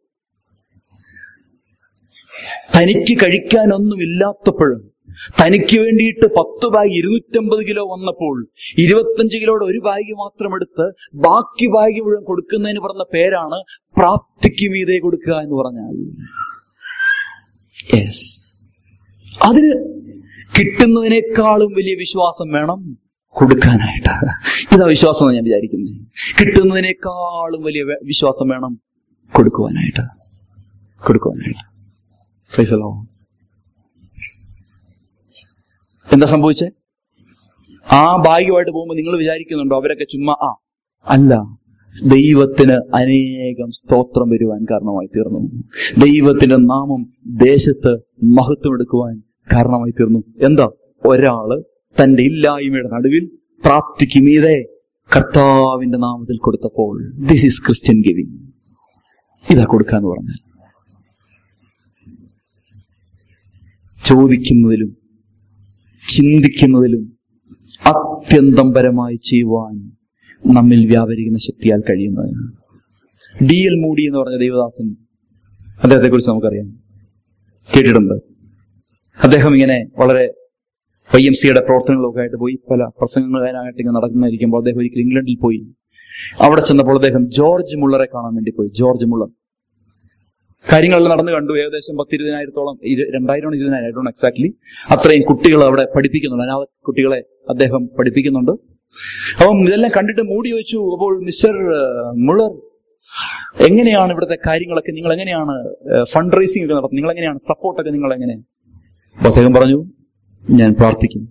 തനിക്ക് കഴിക്കാനൊന്നും ഇല്ലാത്തപ്പോഴും തനിക്ക് വേണ്ടിയിട്ട് പത്ത് ബാഗ് ഇരുന്നൂറ്റമ്പത് കിലോ വന്നപ്പോൾ ഇരുപത്തഞ്ച് കിലോയുടെ ഒരു ബാഗ് മാത്രം എടുത്ത് ബാക്കി ബാഗ് മുഴുവൻ കൊടുക്കുന്നതിന് പറഞ്ഞ പേരാണ് പ്രാപ്തിക്ക് മീതെ കൊടുക്കുക എന്ന് പറഞ്ഞാൽ യെസ് അതിന് കിട്ടുന്നതിനേക്കാളും വലിയ വിശ്വാസം വേണം കൊടുക്കാനായിട്ട് ഇതാ വിശ്വാസം എന്ന് ഞാൻ വിചാരിക്കുന്നത് കിട്ടുന്നതിനേക്കാളും വലിയ വെ- വിശ്വാസം വേണം കൊടുക്കുവാനായിട്ട് കൊടുക്കുവാനായിട്ട് Praise the Lord. എന്താ സംഭവിച്ചേ ആ ഭാഗ്യമായിട്ട് പോകുമ്പോൾ നിങ്ങൾ വിചാരിക്കുന്നുണ്ടോ അവരൊക്കെ ചുമ്മാ ആ അല്ല ദൈവത്തിന് അനേകം സ്തോത്രം വരുവാൻ കാരണമായി തീർന്നു ദൈവത്തിന്റെ നാമം ദേശത്ത് മഹത്വം എടുക്കുവാൻ കാരണമായി തീർന്നു എന്താ ഒരാള് തന്റെ ഇല്ലായ്മയുടെ നടുവിൽ പ്രാപ്തിക്ക് മീതെ കർത്താവിന്റെ നാമത്തിൽ കൊടുത്തപ്പോൾ ദിസ് ഈസ് ക്രിസ്ത്യൻ ഗിവിംഗ് ഇതാ കൊടുക്കാന്ന് പറഞ്ഞാൽ ചോദിക്കുന്നതിലും ചിന്തിക്കുന്നതിലും അത്യന്തം പരമായി ചെയ്യുവാൻ നമ്മിൽ വ്യാപരിക്കുന്ന ശക്തിയാൽ കഴിയുന്നത് ഡി എൽ മൂടി എന്ന് പറഞ്ഞ ദേവദാസൻ അദ്ദേഹത്തെ കുറിച്ച് നമുക്കറിയാം കേട്ടിട്ടുണ്ട് അദ്ദേഹം ഇങ്ങനെ വളരെ വൈ എം സിയുടെ പ്രവർത്തനങ്ങളൊക്കെ ആയിട്ട് പോയി പല പ്രസംഗങ്ങളായിട്ട് ഇങ്ങനെ നടക്കുന്നതായിരിക്കുമ്പോൾ അദ്ദേഹം ഒരിക്കൽ ഇംഗ്ലണ്ടിൽ പോയി അവിടെ ചെന്നപ്പോൾ അദ്ദേഹം ജോർജ് മുള്ളറെ കാണാൻ വേണ്ടി പോയി ജോർജ് മുള്ളർ കാര്യങ്ങളെല്ലാം നടന്നു കണ്ടു ഏകദേശം പത്തിരുപതിനായിരത്തോളം രണ്ടായിരം ഇരുപതിനായിരം ഐ ഡോണ്ട് എക്സാക്ട്ലി അത്രയും കുട്ടികൾ അവിടെ പഠിപ്പിക്കുന്നുണ്ട് അനാഥ കുട്ടികളെ അദ്ദേഹം പഠിപ്പിക്കുന്നുണ്ട് അപ്പം ഇതെല്ലാം കണ്ടിട്ട് മൂടി വെച്ചു അപ്പോൾ മിസ്റ്റർ മുള്ളർ എങ്ങനെയാണ് ഇവിടുത്തെ കാര്യങ്ങളൊക്കെ നിങ്ങൾ എങ്ങനെയാണ് ഫണ്ട് റൈസിംഗ് ഒക്കെ നടത്തുന്നത് നിങ്ങൾ എങ്ങനെയാണ് സപ്പോർട്ടൊക്കെ നിങ്ങൾ എങ്ങനെ അപ്പൊ അദ്ദേഹം പറഞ്ഞു ഞാൻ പ്രാർത്ഥിക്കും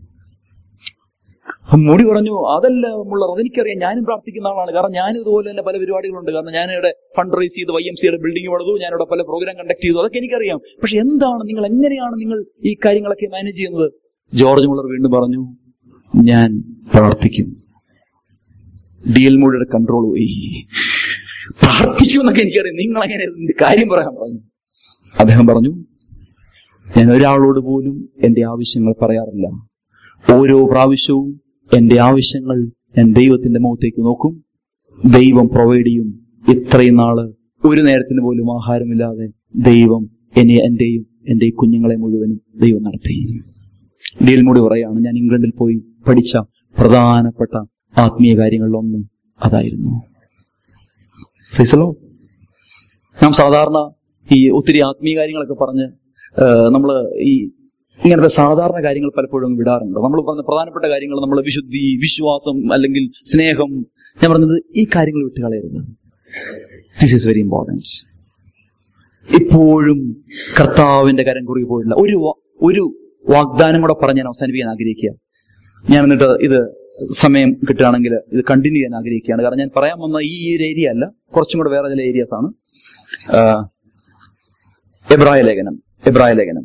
അപ്പം മൂടി പറഞ്ഞു അതല്ല മുള്ളർ അതെനിക്കറിയാം ഞാനും പ്രാർത്ഥിക്കുന്ന ആളാണ് കാരണം ഞാനും ഇതുപോലെ തന്നെ പല പരിപാടികളുണ്ട് കാരണം ഞാൻ ഇവിടെ ഫണ്ട് റൈസ് ചെയ്ത് വൈ എം സിയുടെ ബിൽഡിംഗ് പണിതു ഞാൻ ഇവിടെ പല പ്രോഗ്രാം കണ്ടക്ട് ചെയ്തു അതൊക്കെ എനിക്കറിയാം പക്ഷെ എന്താണ് നിങ്ങൾ എങ്ങനെയാണ് നിങ്ങൾ ഈ കാര്യങ്ങളൊക്കെ മാനേജ് ചെയ്യുന്നത് ജോർജ് മുള്ളർ വീണ്ടും പറഞ്ഞു ഞാൻ പ്രാർത്ഥിക്കും ഡി എൽ മൂടിയുടെ കൺട്രോൾ പോയി പ്രാർത്ഥിക്കും എന്നൊക്കെ എനിക്കറിയാം നിങ്ങൾ എങ്ങനെ ഇതിന്റെ കാര്യം പറയാൻ പറഞ്ഞു അദ്ദേഹം പറഞ്ഞു ഞാൻ ഒരാളോട് പോലും എന്റെ ആവശ്യങ്ങൾ പറയാറില്ല ഓരോ പ്രാവശ്യവും എന്റെ ആവശ്യങ്ങൾ ഞാൻ ദൈവത്തിന്റെ മുഖത്തേക്ക് നോക്കും ദൈവം പ്രൊവൈഡ് ചെയ്യും ഇത്രയും നാള് ഒരു നേരത്തിന് പോലും ആഹാരമില്ലാതെ ദൈവം എന്നെ എന്റെയും എന്റെ ഈ കുഞ്ഞുങ്ങളെ മുഴുവനും ദൈവം നടത്തി ഡീൽമൂടി പറയാണ് ഞാൻ ഇംഗ്ലണ്ടിൽ പോയി പഠിച്ച പ്രധാനപ്പെട്ട ആത്മീയ കാര്യങ്ങളിലൊന്ന് അതായിരുന്നു Praise the Lord. നാം സാധാരണ ഈ ഒത്തിരി ആത്മീയ കാര്യങ്ങളൊക്കെ പറഞ്ഞ് നമ്മൾ ഈ ഇങ്ങനത്തെ സാധാരണ കാര്യങ്ങൾ പലപ്പോഴും വിടാറുണ്ട് നമ്മൾ പറഞ്ഞ പ്രധാനപ്പെട്ട കാര്യങ്ങൾ നമ്മൾ വിശുദ്ധി വിശ്വാസം അല്ലെങ്കിൽ സ്നേഹം ഞാൻ പറഞ്ഞത് ഈ കാര്യങ്ങൾ വിട്ട് കളയരുത് ദിസ് ഈസ് വെരി ഇമ്പോർട്ടൻറ്റ് ഇപ്പോഴും കർത്താവിന്റെ കരം കുറുകി പോയിട്ടില്ല ഒരു വാ- ഒരു വാഗ്ദാനം കൂടെ പറഞ്ഞ് ഞാൻ അവസാനിപ്പിക്കാൻ ആഗ്രഹിക്കുക ഞാൻ എന്നിട്ട് ഇത് സമയം കിട്ടുകയാണെങ്കിൽ ഇത് കണ്ടിന്യൂ ചെയ്യാൻ ആഗ്രഹിക്കുകയാണ് കാരണം ഞാൻ പറയാൻ വന്ന ഈ ഒരു ഏരിയ അല്ല കുറച്ചും കൂടെ വേറെ ചില ഏരിയാസ് ആണ് ആ, എബ്രായ ലേഖനം എബ്രായ ലേഖനം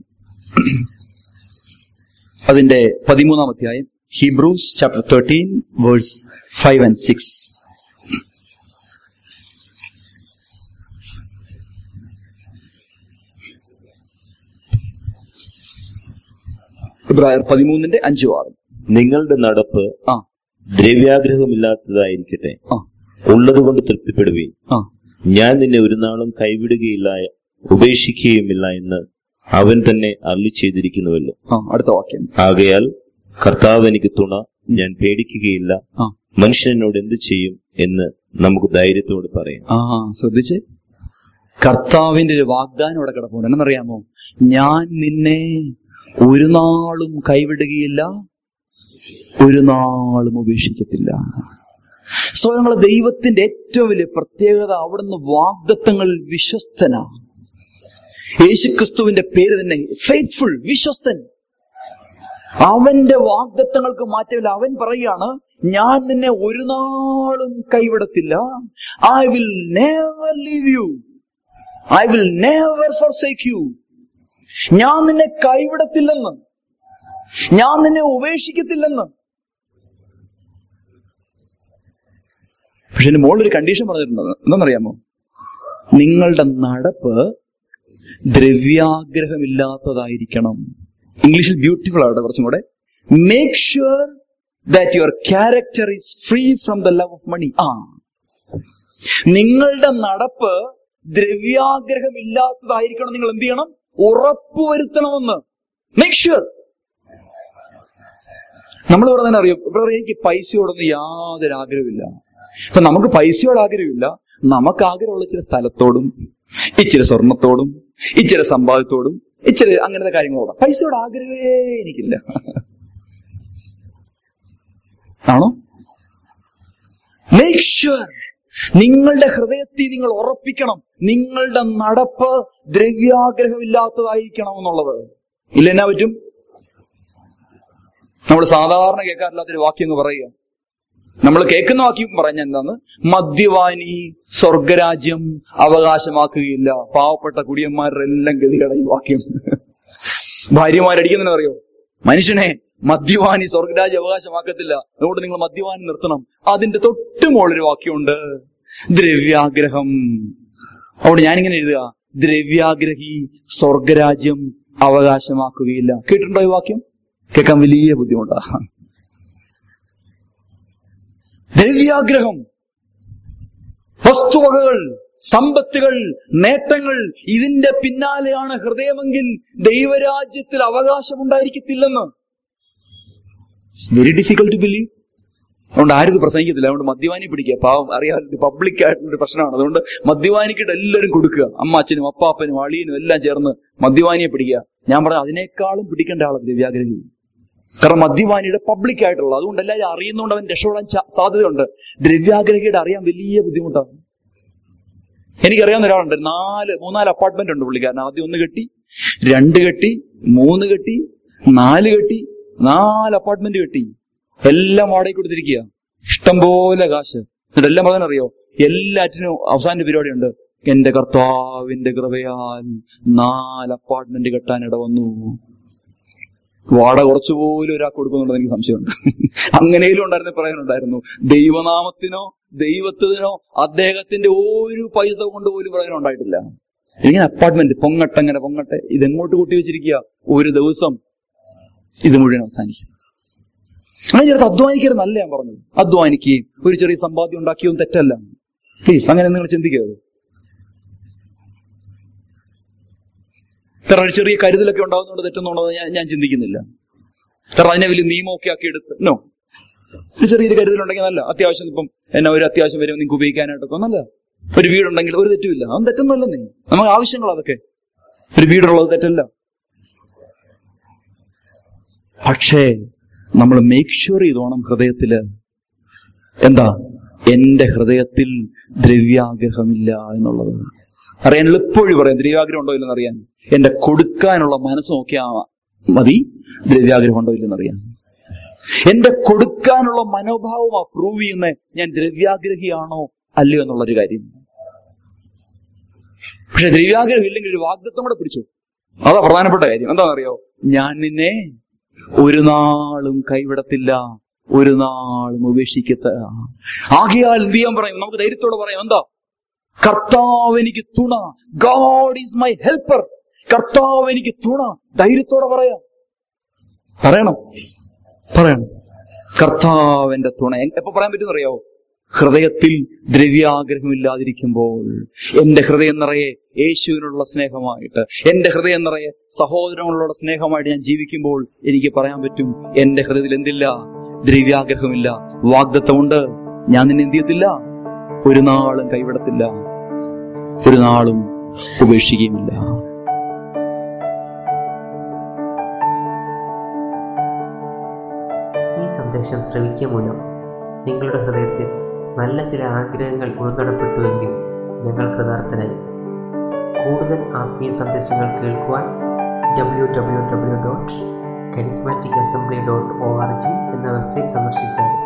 അതിന്റെ പതിമൂന്നാം അധ്യായം Hebrews chapter thirteen verse five and six ഇബ്രായർ പതിമൂന്നിന്റെ അഞ്ചും ആറും നിങ്ങളുടെ നടപ്പ് ആ ദ്രവ്യാഗ്രഹമില്ലാത്തതായിരിക്കട്ടെ ആ ഉള്ളതുകൊണ്ട് തൃപ്തിപ്പെടുകയും ആ ഞാൻ നിന്നെ ഒരു നാളും കൈവിടുകയില്ല ഉപേക്ഷിക്കുകയുമില്ല എന്ന് അവൻ തന്നെ അരുളി ചെയ്തിരിക്കുന്നുവല്ലോ ആ അടുത്ത വാക്യം ആകയാൽ കർത്താവ് എനിക്ക് തുണ ഞാൻ പേടിക്കുകയില്ല ആ മനുഷ്യൻ എന്നോട് എന്ത് ചെയ്യും എന്ന് നമുക്ക് ധൈര്യത്തോട് പറയാം ആ ശ്രദ്ധിച്ച് കർത്താവിന്റെ ഒരു വാഗ്ദാനം ഇവിടെ കിടപ്പുണ്ട് എന്നറിയാമോ ഞാൻ നിന്നെ ഒരു നാളും കൈവിടുകയില്ല ഒരു നാളും ഉപേക്ഷിക്കത്തില്ല സോ നമ്മളെ ദൈവത്തിന്റെ ഏറ്റവും വലിയ പ്രത്യേകത അവിടുന്ന് വാഗ്ദത്തങ്ങളിൽ വിശ്വസ്തനാ യേശുക്രിസ്തുവിന്റെ പേര് തന്നെ ഫെയ്ത്ത്ഫുൾ വിശ്വസ്തൻ അവന്റെ വാഗ്ദത്തങ്ങൾക്ക് മാറ്റമില്ല അവൻ പറയുകയാണ് ഞാൻ നിന്നെ ഒരു നാളും കൈവിടത്തില്ല I will never leave you I will never forsake you ഞാൻ നിന്നെ കൈവിടത്തില്ലെന്ന് ഞാൻ നിന്നെ ഉപേക്ഷിക്കത്തില്ലെന്ന് പക്ഷെ എന്റെ മോളൊരു കണ്ടീഷൻ പറഞ്ഞിട്ടുണ്ട് എന്താണെന്നറിയാമോ നിങ്ങളുടെ നടപ്പ് ദ്രവ്യാഗ്രഹമില്ലാത്തതായിരിക്കണം ഇംഗ്ലീഷിൽ ബ്യൂട്ടിഫുൾ ആവട്ടെ കുറച്ചും കൂടെ make sure that your character is free from the love of money ആ നിങ്ങളുടെ നടപ്പ് ദ്രവ്യാഗ്രഹമില്ലാത്തതായിരിക്കണം നിങ്ങൾ എന്ത് ചെയ്യണം ഉറപ്പുവരുത്തണമെന്ന് മേക്ക് ഷുവർ നമ്മൾ ഇവിടെ തന്നെ അറിയും ഇവിടെ എനിക്ക് പൈസയോടൊന്നും യാതൊരു ആഗ്രഹമില്ല ഇപ്പൊ നമുക്ക് പൈസയോട് ആഗ്രഹമില്ല നമുക്ക് ആഗ്രഹമുള്ള ഇച്ചിരി സ്ഥലത്തോടും ഇച്ചിരി സ്വർണത്തോടും ഇച്ചിരി സമ്പാദ്യത്തോടും ഇച്ചിരി അങ്ങനത്തെ കാര്യങ്ങളോടും പൈസയോട് ആഗ്രഹമേ എനിക്കില്ല ആണോ മേക്ക് ഷുവർ നിങ്ങളുടെ ഹൃദയത്തിൽ നിങ്ങൾ ഉറപ്പിക്കണം നിങ്ങളുടെ നടപ്പ് ദ്രവ്യാഗ്രഹമില്ലാത്തതായിരിക്കണം എന്നുള്ളത് ഇല്ല എന്നാ പറ്റും നമ്മൾ സാധാരണ കേൾക്കാറില്ലാത്തൊരു വാക്യം എന്ന് പറയുക നമ്മൾ കേൾക്കുന്ന വാക്യം പറഞ്ഞ എന്താണ് മദ്യവാനി സ്വർഗരാജ്യം അവകാശമാക്കുകയില്ല പാവപ്പെട്ട കുടിയന്മാരുടെ എല്ലാം ഗതികട ഈ വാക്യം ഭാര്യമാരടിക്കുന്നതിന് അറിയോ മനുഷ്യനെ മദ്യവാനി സ്വർഗരാജ്യം അവകാശമാക്കത്തില്ല അതുകൊണ്ട് നിങ്ങൾ മദ്യവാനി നിർത്തണം അതിന്റെ തൊട്ട് മുകളിലൊരു വാക്യമുണ്ട് ദ്രവ്യാഗ്രഹം അതുകൊണ്ട് ഞാനിങ്ങനെ എഴുതുക ദ്രവ്യാഗ്രഹി സ്വർഗരാജ്യം അവകാശമാക്കുകയില്ല കേട്ടിട്ടുണ്ടോ ഈ വാക്യം കേൾക്കാൻ വലിയ ബുദ്ധിമുട്ടാ ദ്രവ്യാഗ്രഹം വസ്തുവകകൾ സമ്പത്തുകൾ നേട്ടങ്ങൾ ഇതിന്റെ പിന്നാലെയാണ് ഹൃദയമെങ്കിൽ ദൈവരാജ്യത്തിൽ അവകാശമുണ്ടായിരിക്കത്തില്ലെന്ന് വെരി ഡിഫിക്കൽട്ട് ടു ബിലീവ് അതുകൊണ്ട് ആരും ഇത് പ്രസംഗിക്കത്തില്ല അതുകൊണ്ട് മദ്യപാനി പിടിക്കുക പാവം അറിയാം പബ്ലിക് ആയിട്ടുള്ള പ്രശ്നമാണ് അതുകൊണ്ട് മദ്യപാനിക്കിട്ട് എല്ലാവരും കൊടുക്കുക അമ്മാച്ചനും അപ്പാപ്പനും അളിയനും എല്ലാം ചേർന്ന് മദ്യപാനിയെ പിടിക്കുക ഞാൻ പറഞ്ഞ അതിനേക്കാളും പിടിക്കേണ്ട ആളാണ് ദ്രവ്യാഗ്രഹി കാരണം മദ്യപാനിയുടെ പബ്ലിക് ആയിട്ടുള്ള അതുകൊണ്ട് എല്ലാവരും അറിയുന്നതുകൊണ്ട് അവൻ രക്ഷപ്പെടാൻ ചാ- സാധ്യതയുണ്ട് ദ്രവ്യാഗ്രഹിയുടെ അറിയാൻ വലിയ ബുദ്ധിമുട്ടാണ് എനിക്കറിയാവുന്ന ഒരാളുണ്ട് നാല് മൂന്നാല് അപ്പാർട്ട്മെന്റ് ഉണ്ട് പുള്ളിക്കാരൻ ആദ്യം ഒന്ന് കെട്ടി രണ്ട് കെട്ടി മൂന്ന് കെട്ടി നാല് കെട്ടി നാല് അപ്പാർട്ട്മെന്റ് കെട്ടി എല്ലാം വാടകയ്ക്ക് കൊടുത്തിരിക്കുക ഇഷ്ടം പോലെ കാശ് എന്നിട്ട് എല്ലാം പറയാനറിയോ എല്ലാറ്റിനും അവസാന പരിപാടിയുണ്ട് എന്റെ കർത്താവിന്റെ കൃപയാൽ നാല് അപ്പാർട്ട്മെന്റ് കെട്ടാൻ ഇട വന്നു വാടക കുറച്ചുപോലും ഒരാൾക്ക് കൊടുക്കുന്നുണ്ടെന്ന് എനിക്ക് സംശയമുണ്ട് അങ്ങനെയും ഉണ്ടായിരുന്ന പറയാനുണ്ടായിരുന്നു ദൈവനാമത്തിനോ ദൈവത്തിനോ അദ്ദേഹത്തിന്റെ ഒരു പൈസ കൊണ്ട് പോലും പറയാൻ ഉണ്ടായിട്ടില്ല ഇങ്ങനെ അപ്പാർട്ട്മെന്റ് പൊങ്ങട്ടെ അങ്ങനെ പൊങ്ങട്ടെ ഇതെങ്ങോട്ട് കൂട്ടി വെച്ചിരിക്കുക ഒരു ദിവസം ഇത് മുഴുവൻ അവസാനിക്കും അങ്ങനെ ചേർത്ത് അധ്വാനിക്കരുതെന്നല്ല ഞാൻ പറഞ്ഞത് അധ്വാനിക്കുകയും ഒരു ചെറിയ സമ്പാദ്യം ഉണ്ടാക്കിയതും തെറ്റല്ല പ്ലീസ് അങ്ങനെ നിങ്ങൾ ചിന്തിക്കരുത് കാരണം ഒരു ചെറിയ കരുതലൊക്കെ ഉണ്ടാകുന്നതുകൊണ്ട് തെറ്റെന്നുള്ളത് ഞാൻ ഞാൻ ചിന്തിക്കുന്നില്ല കാരണം അതിനെ വലിയ നിയമമൊക്കെ ആക്കി എടുത്ത് നോ ഒരു ചെറിയൊരു കരുതലുണ്ടെങ്കിൽ നല്ല അത്യാവശ്യം ഇപ്പം എന്നാ ഒരു അത്യാവശ്യം വരും നിങ്ങൾക്ക് ഉപയോഗിക്കാനായിട്ടൊക്കെ നല്ല ഒരു വീടുണ്ടെങ്കിൽ ഒരു തെറ്റുമില്ല അതൊന്നും തെറ്റൊന്നുമല്ലെന്നേ നമുക്ക് ആവശ്യങ്ങൾ അതൊക്കെ ഒരു വീടുള്ളത് തെറ്റല്ല പക്ഷേ നമ്മൾ മേക്ക് ഷുവർ ചെയ്തോണം ഹൃദയത്തില് എന്താ എന്റെ ഹൃദയത്തിൽ ദ്രവ്യാഗ്രഹമില്ല എന്നുള്ളത് അറിയാൻ എളുപ്പവഴി പറയാം ദ്രവ്യാഗ്രഹം ഉണ്ടോ ഇല്ലെന്ന് അറിയാൻ എന്റെ കൊടുക്കാനുള്ള മനസ്സ് നോക്കിയാ മതി ദ്രവ്യാഗ്രഹം ഉണ്ടോ ഇല്ലെന്ന് അറിയാൻ എന്റെ കൊടുക്കാനുള്ള മനോഭാവം അപ്രൂവ് ചെയ്യുന്ന ഞാൻ ദ്രവ്യാഗ്രഹിയാണോ അല്ലയോ എന്നുള്ളൊരു കാര്യം പക്ഷെ ദ്രവ്യാഗ്രഹം ഇല്ലെങ്കിൽ ഒരു വാഗ്ദത്വം കൂടെ പിടിച്ചു അതാ പ്രധാനപ്പെട്ട കാര്യം എന്താണെന്നറിയോ ഞാൻ നിന്നെ ഒരു നാളും കൈവിടത്തില്ല ഒരു നാളും ഉപേക്ഷിക്കത്ത ആകയാൽ എന്ത് ചെയ്യാൻ പറയും നമുക്ക് ധൈര്യത്തോടെ പറയാം എന്താ കർത്താവ് എനിക്ക് തുണ ഗോഡ് ഈസ് മൈ ഹെൽപ്പർ കർത്താവ് എനിക്ക് തുണ ധൈര്യത്തോടെ പറയാം പറയണം പറയണം കർത്താവിന്റെ തുണ എ- എപ്പോ പറയാൻ പറ്റുമെന്ന് അറിയാവോ ഹൃദയത്തിൽ ദ്രവ്യാഗ്രഹമില്ലാതിരിക്കുമ്പോൾ എന്റെ ഹൃദയം നിറയെ യേശുവിനുള്ള സ്നേഹമായിട്ട് എന്റെ ഹൃദയം നിറയെ സഹോദരങ്ങളോടുള്ള സ്നേഹമായിട്ട് ഞാൻ ജീവിക്കുമ്പോൾ എനിക്ക് പറയാൻ പറ്റും എന്റെ ഹൃദയത്തിൽ എന്തില്ല ദ്രവ്യാഗ്രഹമില്ല വാഗ്ദത്തമുണ്ട് ഞാൻ നിന്നെ എന്ത് ചെയ്യത്തില്ല ഒരു നാളും കൈവിടത്തില്ല ഒരു നാളും ഉപേക്ഷിക്കുകയുമില്ല ഈ സന്ദേശം ശ്രവിക്കുക മൂലം നിങ്ങളുടെ ഹൃദയത്തിൽ നല്ല ചില ആഗ്രഹങ്ങൾ ഉൾനടപ്പെട്ടുവെങ്കിൽ ഞങ്ങൾ കൃതാർത്ഥനായി കൂടുതൽ ആത്മീയ സന്ദേശങ്ങൾ കേൾക്കുവാൻ W W W dot charismatic assembly dot O R G എന്ന വെബ്സൈറ്റ് സന്ദർശിച്ചാൽ